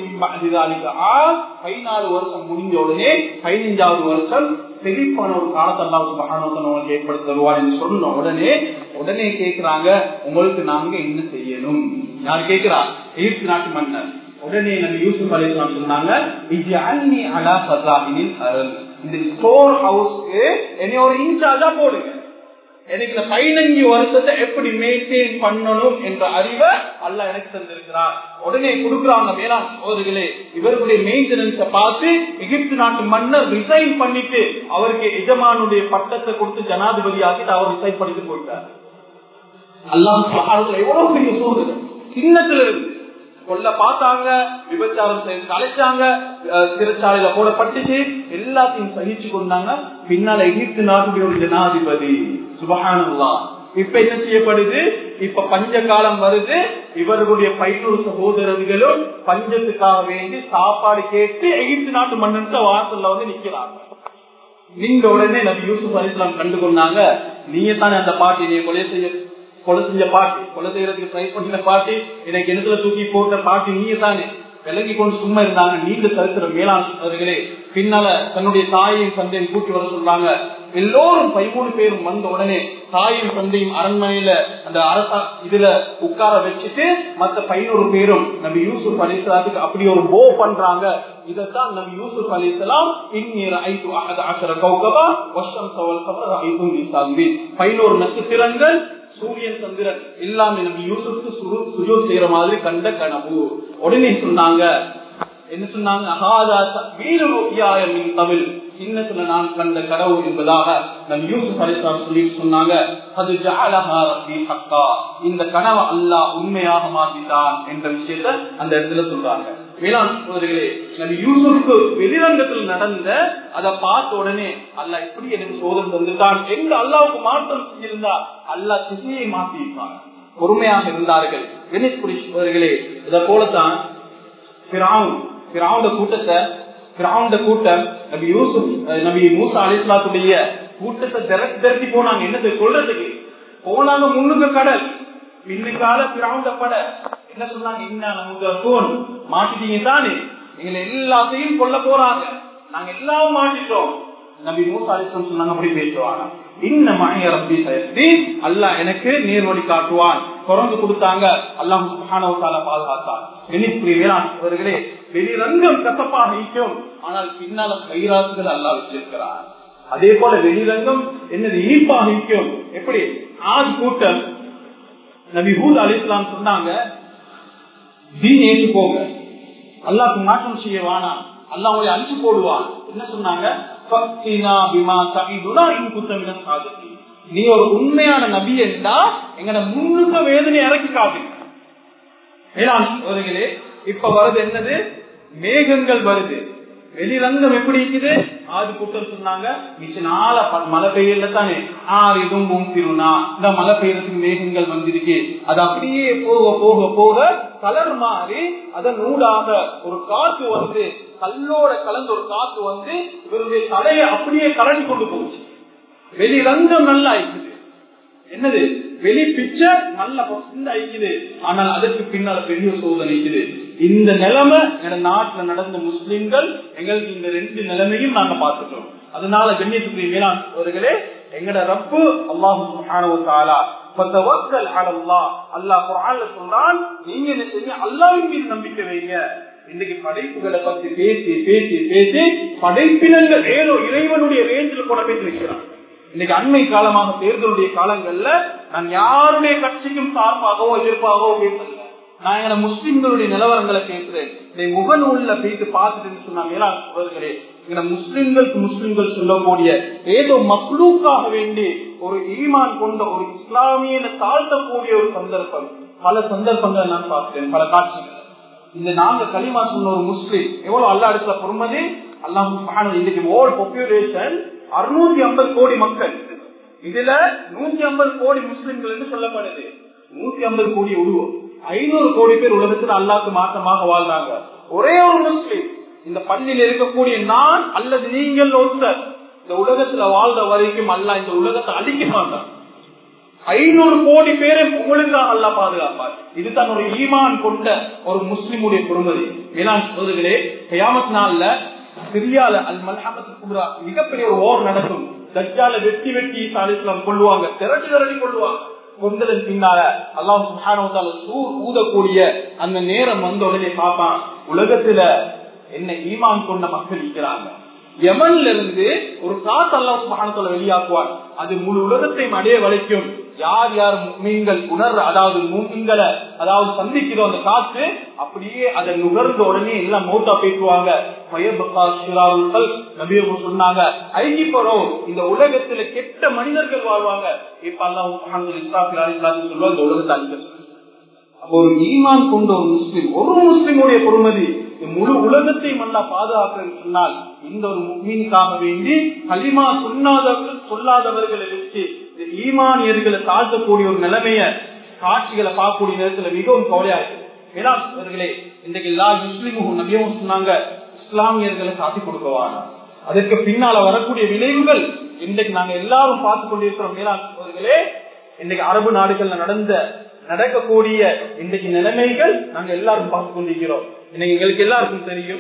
பதினாலு வருஷம் முடிஞ்ச உடனே பதினைஞ்சாவது வருஷம் செழிப்பான ஒரு காலத்தெல்லாம் ஏற்படுத்த தருவார் என்று சொன்ன உடனே உடனே கேக்குறாங்க உங்களுக்கு நாங்க என்ன செய்யணும் யார் கேக்குறா எகிப்து நாட்டு மன்னர் உடனே நம்ம யூசுப் அலிஸ்லாம் சொன்னாங்க அலா சதாஹினின் அருள் இந்த ஸ்டோர் ஹவுஸ்க்கு என்னை ஒரு இன்சார்ஜா போடுங்க எனக்கு இந்த பதினஞ்சு வருஷத்தை எப்படி மெயின்டைன் பண்ணணும் என்ற அறிவை அல்ல எனக்கு தந்திருக்கிறார் உடனே கொடுக்குறாங்க வேளாண் சோதர்களே இவர்களுடைய மெயின்டெனன்ஸ பார்த்து எகிப்து நாட்டு மன்னர் ரிசைன் பண்ணிட்டு அவருக்கு எஜமானுடைய பட்டத்தை கொடுத்து ஜனாதிபதி ஆக்கிட்டு அவர் ரிசைன் பண்ணிட்டு போயிட்டார் அல்லாஹ் எவ்வளவு பெரிய சோதனை சின்னத்துல இருந்து கொல்ல பார்த்தாங்க விபச்சாரம் செய்து அழைச்சாங்க சிறைச்சாலையில போடப்பட்டுச்சு எல்லாத்தையும் சகிச்சு கொண்டாங்க பின்னால எகிப்து நாட்டுடைய ஒரு ஜனாதிபதி சுபகானல்லா இப்ப என்ன செய்யப்படுது இப்ப பஞ்ச காலம் வருது இவர்களுடைய பைனூறு சகோதரர்களும் பஞ்சத்துக்காக வேண்டி சாப்பாடு கேட்டு எகிப்து நாட்டு மன்னன் வாசல்ல வந்து நிக்கிறாங்க நீங்க உடனே நபி யூசுப் அலிஸ்லாம் கண்டு கொண்டாங்க நீங்க தானே அந்த பாட்டியை கொலை செய்ய கொலை செஞ்ச பாட்டி கொலை செய்யறதுக்கு ட்ரை பண்ணின பாட்டி எனக்கு இடத்துல தூக்கி போட்ட பாட்டி நீங்க தானே விலகி கொண்டு சும்மா இருந்தாங்க நீங்க தருக்கிற மேலாண் அவர்களே பின்னால தன்னுடைய தாயையும் தந்தையும் கூட்டி வர சொல்றாங்க எல்லோரும் பதிமூணு பேரும் வந்த உடனே தாயும் தந்தையும் அரண்மனையில அந்த அரசா இதுல உட்கார வச்சுட்டு மத்த பதினோரு பேரும் நம்ம யூசுப் அலிசலாத்துக்கு அப்படி ஒரு போ பண்றாங்க இதைத்தான் நம்ம யூசுப் அலிசலாம் இந்நீர் ஐந்து ஆசர கௌகபா வருஷம் சவல் கபர் ஐந்து பதினோரு நட்சத்திரங்கள் சூரியன் சந்திரன் எல்லாமே நம்ம யூசுக்கு சுஜோ செய்யற மாதிரி கண்ட கனவு உடனே சொன்னாங்க என்ன சொன்னாங்க தமிழ் சின்னத்துல நான் கண்ட கடவு என்பதாக நம் யூசுப் அலிஸ்லாம் சொல்லி சொன்னாங்க அது ஹக்கா இந்த கனவு அல்லாஹ் உண்மையாக மாற்றிட்டான் என்ற விஷயத்த அந்த இடத்துல சொல்றாங்க வேளாண் சோதரிகளே நபி யூசுக்கு வெளிரங்கத்தில் நடந்த அதை பார்த்த உடனே அல்லா எப்படி எனக்கு சோதனை தந்துட்டான் எங்க அல்லாவுக்கு மாற்றம் செஞ்சிருந்தா அல்லா திசையை மாற்றியிருப்பாங்க பொறுமையாக இருந்தார்கள் கணேஷ்புரி சோதரிகளே இதை போலத்தான் கூட்டத்தை பிராவுண்ட கூட்டம் நபி யூசுப் நபி மூசா அலிஸ்லாத்துடைய கூட்டத்தை திரட்டி திரட்டி போனாங்க என்னது சொல்றதுக்கு போனாங்க முன்னுக்கு கடல் பின்னுக்கால பிராவுண்ட பட என்ன சொன்னாங்க என்ன நமக்கு போன் மாட்டிட்டீங்க தானே எங்களை எல்லாத்தையும் கொல்ல போறாங்க நாங்க எல்லாம் மாட்டிட்டோம் நபி மூசா அலிஸ்லாம் சொன்னாங்க அப்படி பேசுவாங்க இன்ன மழைய ரப்பி சயத்தி அல்லாஹ் எனக்கு நேர்வழி காட்டுவான் தொடர்ந்து கொடுத்தாங்க அல்லாஹ் சுபானவத்தால பாதுகாத்தான் அவர்களே வெளிரங்கம் கசப்பாக இருக்கும் ஆனால் பின்னால கைராசுகள் அல்லாஹ் வச்சிருக்கிறார் அதே போல வெளிரங்கம் என்னது இனிப்பாக இருக்கும் எப்படி ஆஜ் கூட்டம் நபி ஹூத் அலி இஸ்லாம் சொன்னாங்க தீன் ஏற்றுக்கோங்க அல்லாஹ்க்கு மாற்றம் செய்ய வேணாம் அல்லாஹ் உங்களை அழிச்சு போடுவான் என்ன சொன்னாங்க நீ ஒரு உண்மையான நபி என்றா எங்கட முன்னுக்க வேதனை இறக்கி காப்பீங்க வேளாண்களே இப்ப வருது என்னது மேகங்கள் வருது வெளிரங்கம் எப்படி இருக்குது ஆது கூட்டம் சொன்னாங்க மிச்சனால மழை பெய்யல தானே ஆறு இதுவும் திருநா இந்த மழை பெய்யறதுக்கு மேகங்கள் வந்திருக்கு அது அப்படியே போக போக போக கலர் மாறி அதன் ஊடாக ஒரு காத்து வந்து கல்லோட கலந்து ஒரு காத்து வந்து இவருடைய தலையை அப்படியே கலந்து கொண்டு போச்சு வெளிரங்கம் நல்லா இருக்குது என்னது வெளி பிக்சர் நல்ல ஐக்குது ஆனால் அதற்கு பின்னால் பெரிய சோதனை இருக்குது இந்த நிலைமை எங்க நாட்டுல நடந்த முஸ்லிம்கள் எங்களுக்கு இந்த ரெண்டு நிலைமையும் நாங்க பார்த்துட்டோம் அதனால கண்ணியத்துக்குரிய மேலாண் அவர்களே எங்கட ரப்பு அல்லாஹு சொல்றான் நீங்க என்ன செய்ய அல்லாவின் மீது நம்பிக்கை வைங்க இன்னைக்கு படைப்புகளை பத்தி பேசி பேசி பேசி படைப்பினங்கள் ஏதோ இறைவனுடைய ரேஞ்சில் கூட பேசி வைக்கிறான் இன்னைக்கு அண்மை காலமாக தேர்தலுடைய காலங்கள்ல நான் யாருடைய கட்சிக்கும் சார்பாகவோ எதிர்ப்பாகவோ பேசல நான் எங்க முஸ்லிம்களுடைய நிலவரங்களை பேசுறேன் இதை முகநூல்ல போயிட்டு பார்த்துட்டு சொன்னாங்க எங்க முஸ்லிம்களுக்கு முஸ்லிம்கள் சொல்லக்கூடிய ஏதோ மக்ளூக்காக வேண்டி ஒரு ஈமான் கொண்ட ஒரு இஸ்லாமிய தாழ்த்தக்கூடிய ஒரு சந்தர்ப்பம் பல சந்தர்ப்பங்களை நான் பார்க்கிறேன் பல காட்சிகள் இந்த நாங்க களிமா சொன்ன ஒரு முஸ்லிம் எவ்வளவு அல்லா இடத்துல பொறுமதி அல்லாஹ் இன்னைக்கு ஓல்ட் பாப்புலேஷன் அறுநூத்தி ஐம்பது கோடி மக்கள் இதுல நூத்தி ஐம்பது கோடி முஸ்லிம்கள் என்று சொல்லப்படுது நூத்தி ஐம்பது கோடி உருவம் ஐநூறு கோடி பேர் உலகத்தில் அல்லாக்கு மாற்றமாக வாழ்றாங்க ஒரே ஒரு முஸ்லிம் இந்த பள்ளியில் இருக்கக்கூடிய நான் அல்லது நீங்கள் ஒருத்தர் இந்த உலகத்துல வாழ்ற வரைக்கும் அல்ல இந்த உலகத்தை அழிக்க மாட்டான் ஐநூறு கோடி பேரை உங்களுக்காக அல்ல பாதுகாப்பார் இதுதான் ஒரு ஈமான் கொண்ட ஒரு முஸ்லிமுடைய பொறுமதி வேளாண் சோதர்களே கயாமத் நாள்ல சிரியால அல் மல்ஹாமத்து குப்ரா மிகப்பெரிய ஒரு ஓர் நடக்கும் தஜ்ஜால வெட்டி வெட்டி சாலிஸ்லாம் கொள்ளுவாங்க திரட்டி திரட்டி கொள்ளுவாங்க கொண்டதன் பின்னால அல்லாஹ் சுஹானவத்தால சூர் ஊதக்கூடிய அந்த நேரம் வந்த உடனே பார்ப்பான் உலகத்துல என்ன ஈமான் கொண்ட மக்கள் இருக்கிறாங்க யமன்ல இருந்து ஒரு காத்து அல்லாஹ் சுஹானத்துல வெளியாக்குவார் அது முழு உலகத்தையும் அடைய வரைக்கும் யார் யார் மீன்கள் உணர்ற அதாவது மீன்களை அதாவது சந்திக்கிறோம் அந்த காத்து அப்படியே அதை நுகர்ந்த உடனே எல்லாம் மௌத்தா பேசுவாங்க சொன்னாங்க ஐக்கி போறோம் இந்த உலகத்துல கெட்ட மனிதர்கள் வாழ்வாங்க இப்ப அல்லாஹ் சொல்லுவா இந்த உலகத்தை அழிக்க அப்போ ஒரு ஈமான் கொண்ட ஒரு முஸ்லிம் ஒரு முஸ்லிமுடைய பொறுமதி முழு உலகத்தையும் நல்லா பாதுகாக்க சொன்னால் இந்த ஒரு முக்மீனுக்காக வேண்டி களிமா சொல்லாதவர்கள் சொல்லாதவர்களை வச்சு ஈமானியர்களை தாழ்த்தக்கூடிய ஒரு நிலைமைய காட்சிகளை பார்க்கக்கூடிய நேரத்துல மிகவும் கவலையா இருக்கு வேளாண்களே இன்றைக்கு எல்லா முஸ்லிமும் நபியும் சொன்னாங்க இஸ்லாமியர்களை காட்டி கொடுக்கவாங்க அதற்கு பின்னால வரக்கூடிய விளைவுகள் இன்றைக்கு நாங்க எல்லாரும் பார்த்து கொண்டிருக்கிறோம் வேளாண்களே இன்றைக்கு அரபு நாடுகள்ல நடந்த நடக்கக்கூடிய இன்றைக்கு நிலைமைகள் நாங்க எல்லாரும் பார்த்து கொண்டிருக்கிறோம் இன்னைக்கு எங்களுக்கு எல்லாருக்கும் தெரியும்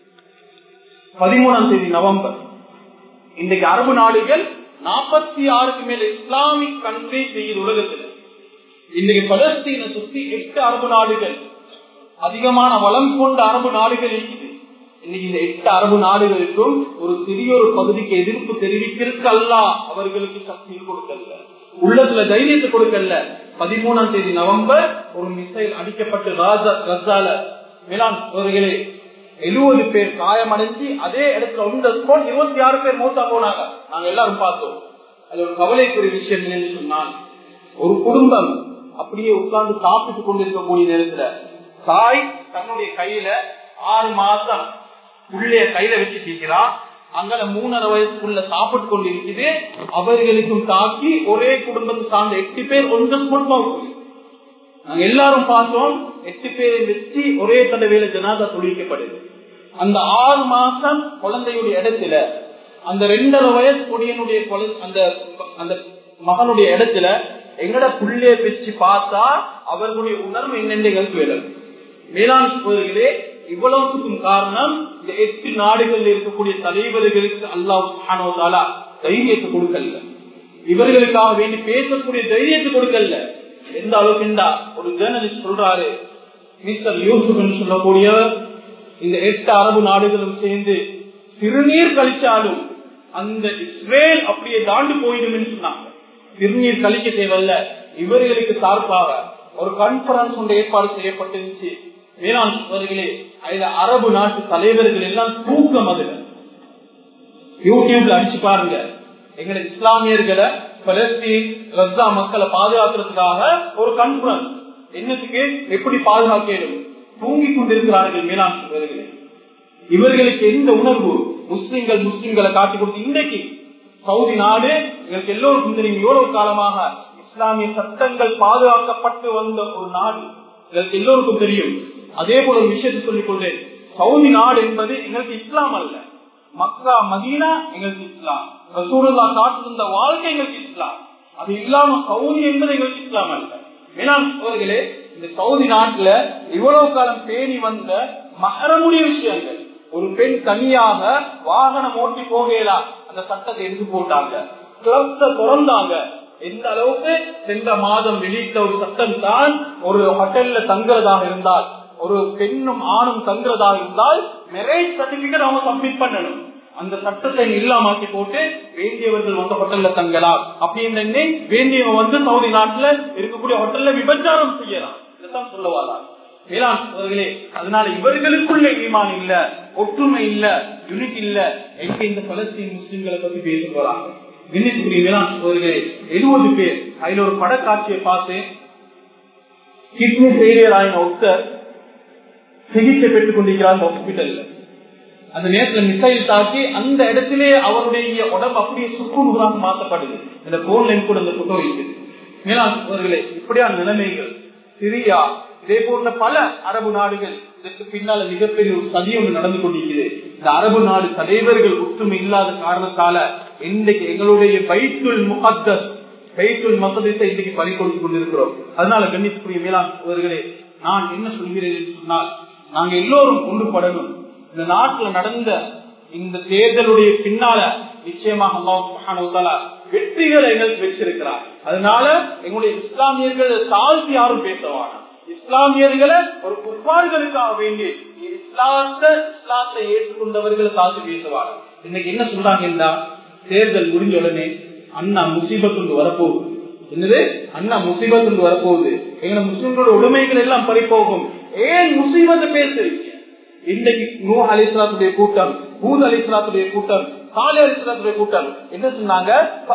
பதிமூணாம் தேதி நவம்பர் இன்றைக்கு அரபு நாடுகள் நாற்பத்தி ஆறுக்கு மேல இஸ்லாமிக் கண்ட்ரி செய்யுது உலகத்தில் இன்றைக்கு பலஸ்தீனை சுத்தி எட்டு அரபு நாடுகள் அதிகமான வளம் கொண்ட அரபு நாடுகள் இருக்குது இன்னைக்கு இந்த எட்டு அரபு நாடுகளுக்கும் ஒரு சிறிய ஒரு பகுதிக்கு எதிர்ப்பு தெரிவிக்கிறதுக்கு அல்ல அவர்களுக்கு சக்தியில் கொடுக்கல உள்ளத்துல தைரியத்தை கொடுக்கல பதிமூணாம் தேதி நவம்பர் ஒரு மிசைல் அடிக்கப்பட்டு ராஜா கசால மேலாண் சோதர்களே எழுபது பேர் காயமடைஞ்சு அதே இடத்துல உண்ட ஸ்போர்ட் இருபத்தி ஆறு பேர் மூத்தா போனாங்க நாங்க எல்லாரும் பார்த்தோம் அது ஒரு கவலைக்குரிய விஷயம் என்னன்னு சொன்னால் ஒரு குடும்பம் அப்படியே உட்கார்ந்து சாப்பிட்டு கொண்டிருக்கக்கூடிய நேரத்துல தாய் தன்னுடைய கையில ஆறு மாசம் உள்ளே கையில வச்சுட்டீங்களா அங்கே மூணரை வயசுக்குள்ள சாப்பிட்டு கொண்டு இருக்குது அவர்களுக்கும் தாக்கி ஒரே குடும்பத்தை சார்ந்த எட்டு பேர் ஒன்று குடும்பம் நாங்க எல்லாரும் பார்த்தோம் எட்டு பேரை வச்சு ஒரே தடவையில ஜனாதா தொழிக்கப்படுது அந்த ஆறு மாசம் குழந்தையுடைய இடத்துல அந்த ரெண்டரை வயசு கொடியனுடைய அந்த அந்த மகனுடைய இடத்துல எங்கட புள்ளைய பிச்சு பார்த்தா அவர்களுடைய உணர்வு என்னென்று எங்களுக்கு வேலை மேலாண் சோதர்களே இவ்வளவுக்கும் காரணம் இந்த எட்டு நாடுகளில் இருக்கக்கூடிய தலைவர்களுக்கு அல்லாஹ் தைரியத்தை கொடுக்கல இவர்களுக்காக வேண்டி பேசக்கூடிய தைரியத்தை கொடுக்கல எந்த அளவுக்கு ஒரு ஜேர்னலிஸ்ட் சொல்றாரு மிஸ்டர் யூசுப் சொல்லக்கூடிய இந்த எட்டு அரபு நாடுகளும் சேர்ந்து சிறுநீர் கழிச்சாலும் அந்த இஸ்ரேல் அப்படியே தாண்டு போயிடும் சொன்னாங்க சிறுநீர் கழிக்க தேவையில்ல இவர்களுக்கு சார்பாக ஒரு கான்பரன்ஸ் ஒன்று ஏற்பாடு செய்யப்பட்டிருந்துச்சு வேளாண் சோதர்களே அதுல அரபு நாட்டு தலைவர்கள் எல்லாம் தூக்கம் அதுல யூடியூப்ல அடிச்சு பாருங்க எங்களை இஸ்லாமியர்களை பலஸ்தீன் ரஸ்தா மக்களை பாதுகாக்கிறதுக்காக ஒரு கான்பரன்ஸ் என்னத்துக்கு எப்படி பாதுகாக்கணும் தூங்கி கொண்டிருக்கிறார்கள் மேலாண் சோதர்களே இவர்களுக்கு எந்த உணர்வு முஸ்லிம்கள் முஸ்லிம்களை காட்டி கொடுத்து இன்றைக்கு சவுதி நாடு எங்களுக்கு எல்லோருக்கும் தெரியும் எவ்வளவு காலமாக இஸ்லாமிய சட்டங்கள் பாதுகாக்கப்பட்டு வந்த ஒரு நாடு எங்களுக்கு எல்லோருக்கும் தெரியும் அதே போல ஒரு விஷயத்தை சொல்லிக் கொள்றேன் சவுதி நாடு என்பது எங்களுக்கு இஸ்லாம் அல்ல மக்கா மதீனா எங்களுக்கு இஸ்லாம் ரசூலுல்லா காட்டிருந்த வாழ்க்கை எங்களுக்கு இஸ்லாம் அது இல்லாம சவுதி என்பது எங்களுக்கு இஸ்லாம் அல்ல மேலாண் சோதர்களே இந்த சவுதி நாட்டுல இவ்வளவு காலம் பேணி வந்த மகரமுடைய விஷயங்கள் ஒரு பெண் தனியாக வாகனம் ஓட்டி போகலாம் அந்த சட்டத்தை எடுத்து போட்டாங்க கிளப்ஸ திறந்தாங்க எந்த அளவுக்கு சென்ற மாதம் வெளியிட்ட ஒரு சட்டம் தான் ஒரு ஹோட்டல்ல தங்குறதாக இருந்தால் ஒரு பெண்ணும் ஆணும் தங்குறதாக இருந்தால் மேரேஜ் சர்டிபிகேட் அவங்க சப்மிட் பண்ணணும் அந்த சட்டத்தை இல்லாமக்கி போட்டு வேண்டியவர்கள் வந்து ஹோட்டல்ல தங்கலாம் அப்படின்னு வேண்டியவங்க வந்து சவுதி நாட்டுல இருக்கக்கூடிய ஹோட்டல்ல விபச்சாரம் செய்யலாம் இதுதான் சொல்ல வரலாம் வேளாண் அவர்களே அதனால இவர்களுக்குள்ள ஈமான் இல்ல ஒற்றுமை இல்ல யூனிட் இல்ல எங்க இந்த பலஸ்தீன் முஸ்லிம்களை பத்தி பேச போறாங்க இன்னைக்கு வேளாண் அவர்களே எழுபது பேர் அதுல ஒரு படக்காட்சியை பார்த்து கிட்னி ஃபெயிலியர் ஆகின ஒருத்தர் சிகிச்சை பெற்றுக் கொண்டிருக்கிறார் ஹாஸ்பிட்டல்ல அந்த நேரத்துல மிசைல் தாக்கி அந்த இடத்திலே அவருடைய உடம்பு அப்படியே சுக்குநூறாக மாற்றப்படுது இந்த போன்லைன் கூட இந்த புத்தகம் இருக்குது மேலாண் அவர்களே இப்படியான நிலைமைகள் சிரியா இதே போன்ற பல அரபு நாடுகள் இதற்கு பின்னால மிகப்பெரிய ஒரு சதி ஒன்று நடந்து கொண்டிருக்கிறது இந்த அரபு நாடு தலைவர்கள் ஒற்றுமை இல்லாத காரணத்தால இன்றைக்கு எங்களுடைய பைத்துல் முகத்தஸ் பைத்துல் மசதத்தை இன்றைக்கு பறி கொடுத்து கொண்டிருக்கிறோம் அதனால கண்ணியத்துக்குரிய மேலாண் அவர்களே நான் என்ன சொல்கிறேன் என்று சொன்னால் நாங்க எல்லோரும் ஒன்றுபடணும் இந்த நாட்டுல நடந்த இந்த தேர்தலுடைய பின்னால நிச்சயமாக அல்லாஹ் வெற்றிகளை எங்களுக்கு வச்சிருக்கிறார் அதனால எங்களுடைய இஸ்லாமியர்கள் தாழ்த்தி யாரும் பேசவானா இஸ்லாமியர்களை ஒரு குப்பார்களுக்காக வேண்டி இஸ்லாத்தை இஸ்லாத்தை ஏற்றுக்கொண்டவர்களை தாழ்த்தி பேசுவாங்க இன்னைக்கு என்ன சொல்றாங்கன்னா தேர்தல் முடிஞ்ச உடனே அண்ணா முசீபத்துண்டு வரப்போகுது என்னது அண்ணா முசீபத்துண்டு வரப்போகுது எங்களை முஸ்லிம்களோட உடைமைகள் எல்லாம் பறிப்போகும் ஏன் முசீபத்தை பேசுறீங்க இன்றைக்கு நூ அலிஸ்லாத்துடைய கூட்டம் பூத் அலிஸ்லாத்துடைய கூட்டம் காலி அலிஸ்லாத்துடைய கூட்டம் என்ன சொன்னாங்க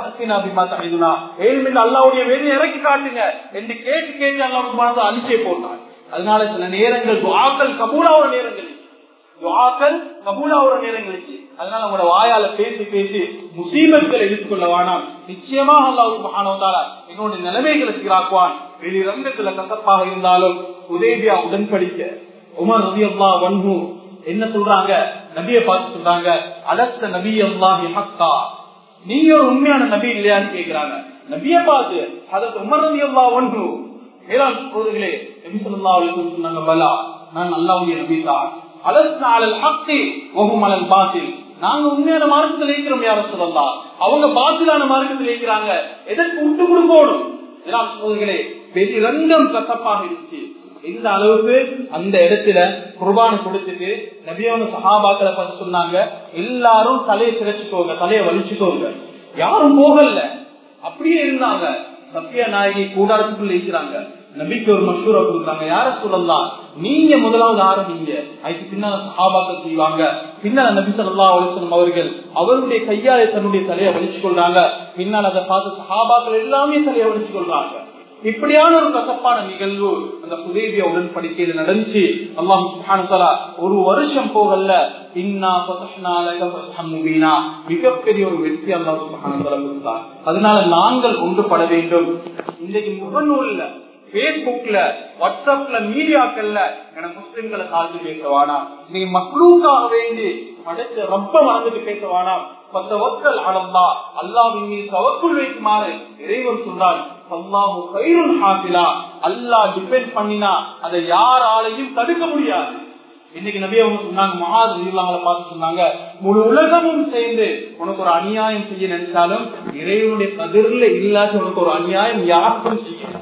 அல்லாவுடைய வேலை இறக்கி காட்டுங்க என்று கேட்டு கேட்டு அல்லாவுக்கு அழிச்சே போட்டாங்க அதனால சில நேரங்கள் துவாக்கள் கபூலாவோட நேரங்கள் துவாக்கள் கபூலாவோட நேரங்களுக்கு அதனால உங்களோட வாயால பேசி பேசி முசீபத்துகளை எடுத்துக்கொள்ள வேணாம் நிச்சயமாக அல்லாவுக்கு மகானவதால என்னுடைய நிலைமைகளை சீராக்குவான் வெளிரங்கத்துல கசப்பாக இருந்தாலும் உதேபியா உடன்படிக்க உமர் ரவி அல்லா வன்ஹு என்ன சொல்றாங்க நபிய பார்த்து சொல்றாங்க அலஸ்த நபி அல்லாஹி ஹக்கா நீங்க ஒரு உண்மையான நபி இல்லையான்னு கேக்குறாங்க நபிய பார்த்து அதற்கு உமர் ரவி அல்லா வன்ஹு மேலாண் சோதர்களே நபி சொல்லா சொன்னாங்க பலா நான் அல்லாவுடைய நபி தான் அலஸ்த அலல் ஹக்கி ஒகும் அலல் பாத்தில் நாங்க உண்மையான மார்க்கத்தில் இருக்கிறோம் யார சொல்லலாம் அவங்க பாத்திலான மார்க்கத்தில் இருக்கிறாங்க எதற்கு விட்டு கொடுக்கணும் சோதர்களே வெளிரங்கம் கசப்பாக இருந்துச்சு இந்த அளவுக்கு அந்த இடத்துல குர்பானை கொடுத்துட்டு நபியான சகாபாக்களை பார்த்து சொன்னாங்க எல்லாரும் தலையை சிரைச்சுக்கோங்க தலையை வலிச்சுக்கோங்க யாரும் போகல அப்படியே இருந்தாங்க சத்திய நாயகி கூடாரத்துக்குள்ள இருக்கிறாங்க நபிக்கு ஒரு மஷூரா கொடுக்குறாங்க யார சொல்லலாம் நீங்க முதலாவது ஆரம்பிங்க அதுக்கு பின்னால சஹாபாக்கள் செய்வாங்க பின்னால நபி சொல்லா அலிஸ்லம் அவர்கள் அவருடைய கையாலே தன்னுடைய தலையை வலிச்சு கொள்றாங்க பின்னால் அதை பார்த்து சஹாபாக்கள் எல்லாமே தலையை வலிச்சு கொள்றாங்க இப்படியான ஒரு கசப்பான நிகழ்வு அந்த புதேவிய உடன்படிக்கையில நடந்துச்சு அல்லாஹு ஒரு வருஷம் போகல மிகப்பெரிய ஒரு வெற்றி அல்லாஹு அதனால நாங்கள் ஒன்றுபட வேண்டும் இன்றைக்கு முகநூல்ல பேஸ்புக்ல வாட்ஸ்அப்ல மீடியாக்கள்ல என முஸ்லிம்களை சார்ந்து பேசவானா நீங்க மக்களுக்காக வேண்டி படைச்ச ரொம்ப மறந்துட்டு பேசவானா பத்த வக்கல் அடல்லா அல்லாவின் மீது தவக்குள் வைக்குமாறு இறைவன் சொல்றான் அல்லாஹு கயிறுன் ஹாசிலா அல்லாஹ் டிபெண்ட் பண்ணினா அதை யாராலையும் தடுக்க முடியாது இன்னைக்கு நபி அவங்க சொன்னாங்க மகாது இல்லாமல பார்த்து சொன்னாங்க முழு உலகமும் சேர்ந்து உனக்கு ஒரு அநியாயம் செய்ய நினைச்சாலும் இறைவனுடைய கதிரில் இல்லாத உனக்கு ஒரு அநியாயம் யாருக்கும் செய்ய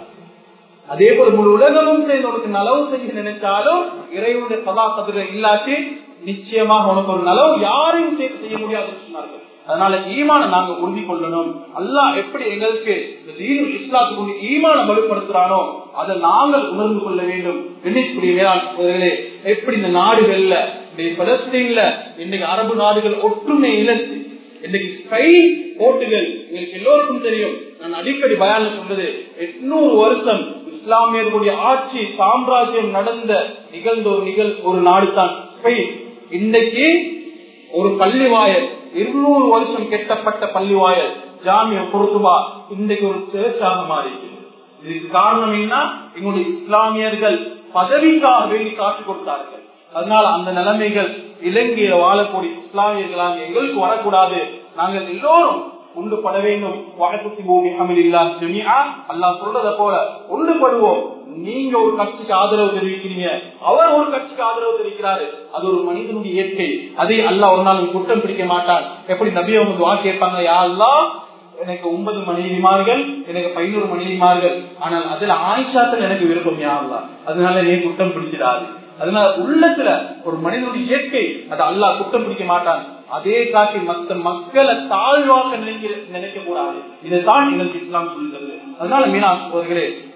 அதே போல முழு உலகமும் சேர்ந்து உனக்கு நலவு செய்ய நினைச்சாலும் இறைவனுடைய சதா கதிர இல்லாட்டி நிச்சயமாக உனக்கு ஒரு நலவு யாரையும் சேர்த்து செய்ய முடியாதுன்னு சொன்னார்கள் அதனால ஈமான நாங்க உறுதி கொள்ளணும் அல்லாஹ் எப்படி எங்களுக்கு இந்த தீனு இஸ்லாத்துக்கு ஈமான வலுப்படுத்துறானோ அதை நாங்கள் உணர்ந்து கொள்ள வேண்டும் எண்ணிக்கூடிய எப்படி இந்த நாடுகள்ல இந்த பலஸ்தீன்ல இன்னைக்கு அரபு நாடுகள் ஒற்றுமை இழந்து இன்னைக்கு ஸ்கை போட்டுகள் எங்களுக்கு எல்லோருக்கும் தெரியும் நான் அடிக்கடி பயான் சொல்றது எட்நூறு வருஷம் இஸ்லாமியர்களுடைய ஆட்சி சாம்ராஜ்யம் நடந்த நிகழ்ந்த ஒரு நிகழ் ஒரு நாடு தான் ஸ்பெயின் இன்னைக்கு ஒரு பள்ளி வாயல் இருநூறு வருஷம் கெட்டப்பட்ட பள்ளி வாயல் ஜாமிய பொருத்துவா இன்றைக்கு ஒரு சேர்ச்சாக மாறி இதுக்கு காரணம் என்ன எங்களுடைய இஸ்லாமியர்கள் பதவிக்காக வேண்டி காட்டிக் கொடுத்தார்கள் அதனால அந்த நிலைமைகள் இலங்கையில வாழக்கூடிய இஸ்லாமியர்களாக எங்களுக்கு வரக்கூடாது நாங்கள் எல்லோரும் ஒன்றுபட வேண்டும் வாழ்க்கை பூமி அமிலில்லா ஜமியா அல்லா சொல்றத போல ஒன்றுபடுவோம் நீங்க ஒரு கட்சிக்கு ஆதரவு தெரிவிக்கிறீங்க அவர் ஒரு கட்சிக்கு ஆதரவு தெரிவிக்கிறாரு அது ஒரு மனிதனுடைய இயற்கை அதை அல்ல ஒரு நாள் குற்றம் பிடிக்க மாட்டான் எப்படி நபி அவங்க துவா கேட்பாங்க யாரெல்லாம் எனக்கு ஒன்பது மனைவிமார்கள் எனக்கு பதினோரு மனைவிமார்கள் ஆனால் அதுல ஆயிஷாத்தில் எனக்கு விருப்பம் யாரெல்லாம் அதனால நீ குற்றம் பிடிச்சிடாது அதனால உள்ளத்துல ஒரு மனிதனுடைய இயற்கை அதை அல்லாஹ் குற்றம் பிடிக்க மாட்டான் அதே காட்டி மத்த மக்களை தாழ்வாக்க நினைக்க நினைக்க கூடாது இதைத்தான் எங்களுக்கு இஸ்லாம் சொல்லுகிறது அதனால மீனா அவர்களே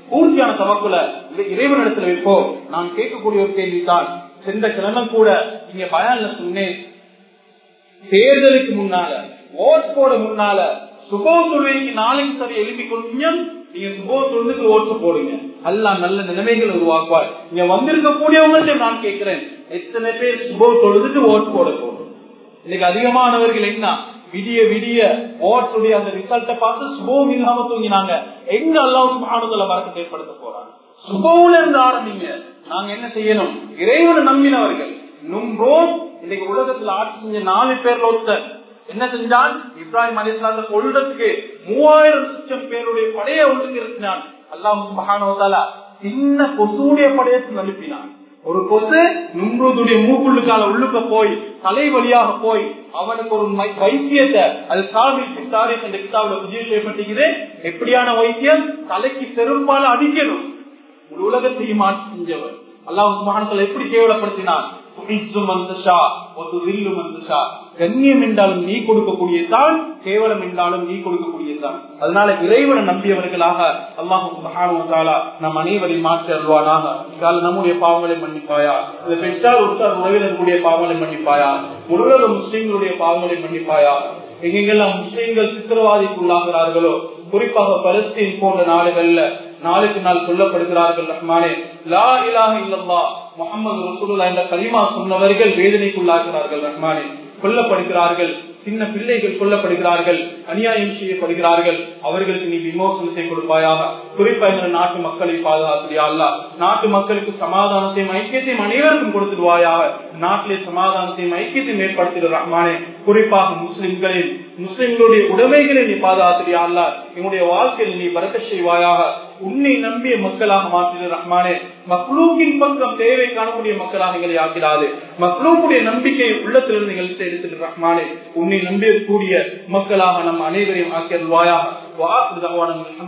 பூர்த்தியான தவக்குல இறைவனிடத்துல வைப்போம் நான் கேட்கக்கூடிய ஒரு கேள்விதான் சென்ற கிழமை கூட இங்க பயான்ல சொன்னேன் தேர்தலுக்கு முன்னால ஓட் போட முன்னால சுபோ தொழுகைக்கு நாளைக்கு சரி எழுப்பி கொஞ்சம் நீங்க சுபோ தொழுதுக்கு ஓட்டு போடுங்க அல்லா நல்ல நிலைமைகள் உருவாக்குவார் இங்க வந்திருக்கக்கூடியவங்க நான் கேட்கிறேன் எத்தனை பேர் சுபோ தொழுதுட்டு ஓட்டு போட போடும் இன்னைக்கு அதிகமானவர்கள் என்ன விடிய விடிய ஓட்டுடைய அந்த ரிசல்ட்டை பார்த்து சுபோம் இல்லாம தூங்கினாங்க எங்க அல்லாவும் ஆணுதல வரக்கத்தை ஏற்படுத்த போறாங்க சுபோல இருந்து ஆரம்பிங்க நாங்க என்ன செய்யணும் இறைவனை நம்பினவர்கள் நும்போம் இன்னைக்கு உலகத்துல ஆட்சி செஞ்ச நாலு பேர்ல ஒருத்தர் என்ன செஞ்சான் இப்ராஹிம் அலிஸ்லாந்த கொள்றதுக்கு மூவாயிரம் லட்சம் பேருடைய படையை ஒன்றுக்கு இருக்கிறான் அல்லாஹ் மகானவதாலா சின்ன கொசுடைய படையத்தில் அனுப்பினான் ஒரு கொசு நும்புடைய மூக்குள்ளுக்கால உள்ளுக்க போய் தலை வழியாக போய் அவனுக்கு ஒரு வைத்தியத்தை அது சாமி சித்தாரி என்ற கிதாபில் பதிவு செய்யப்பட்டிருக்குது எப்படியான வைத்தியம் தலைக்கு செருப்பால அடிக்கணும் ஒரு உலகத்தையும் ஆட்சி செஞ்சவர் அல்லாஹ் சுபானத்தில் எப்படி கேவலப்படுத்தினார் கண்ணியம் என்றாலும் நீ கொடுக்கக்கூடியதான் கேவலம் என்றாலும் நீ கொடுக்கக்கூடியதான் அதனால இறைவனை நம்பியவர்களாக அல்லாஹு நம் அனைவரையும் மாற்றி அல்வானாக நம்முடைய பாவங்களை மன்னிப்பாயா இந்த பெற்றால் ஒருத்தர் உறவினர்களுடைய பாவங்களை மன்னிப்பாயா உலக முஸ்லீம்களுடைய பாவங்களை மன்னிப்பாயா எங்கெங்கெல்லாம் முஸ்லீம்கள் சித்திரவாதிக்குள்ளாகிறார்களோ குறிப்பாக பலஸ்தீன் போன்ற நாடுகள்ல நாளுக்கு நாள் சொல்லப்படுகிறார்கள் ரஹ்மானே லா இலாஹ இல்லல்லா முகமது ரசூலுல்லா என்ற கலிமா சொன்னவர்கள் வேதனைக்குள்ளாகிறார்கள் ரஹ்மானே கொல்லப்படுகிறார்கள் சின்ன பிள்ளைகள் கொல்லப்படுகிறார்கள் அநியாயம் செய்யப்படுகிறார்கள் அவர்களுக்கு நீ விமோசனத்தை கொடுப்பாயாக குறிப்பா இந்த நாட்டு மக்களை பாதுகாத்தியா அல்ல நாட்டு மக்களுக்கு சமாதானத்தையும் ஐக்கியத்தையும் அனைவருக்கும் கொடுத்துடுவாயாக நாட்டிலே சமாதானத்தையும் ஐக்கியத்தையும் ஏற்படுத்திடு ரஹ்மானே குறிப்பாக முஸ்லிம்களின் முஸ்லிம்களுடைய உடைமைகளை நீ பாதுகாத்தியா அல்ல எங்களுடைய வாழ்க்கையில் நீ வரக்க செய்வாயாக உன்னை நம்பிய மக்களாக மாற்றிடு ரஹ்மானே மக்ளூக்கின் பக்கம் தேவை காணக்கூடிய மக்களாக எங்களை ஆக்கிறாது மக்ளூக்குடைய நம்பிக்கை உள்ளத்திலிருந்து எங்களுக்கு எடுத்துட்டு ரஹ்மானே உன்னை நம்பக்கூடிய மக்களாக நம் அனைவரையும் ஆக்கியல்வாயாக வாக்கு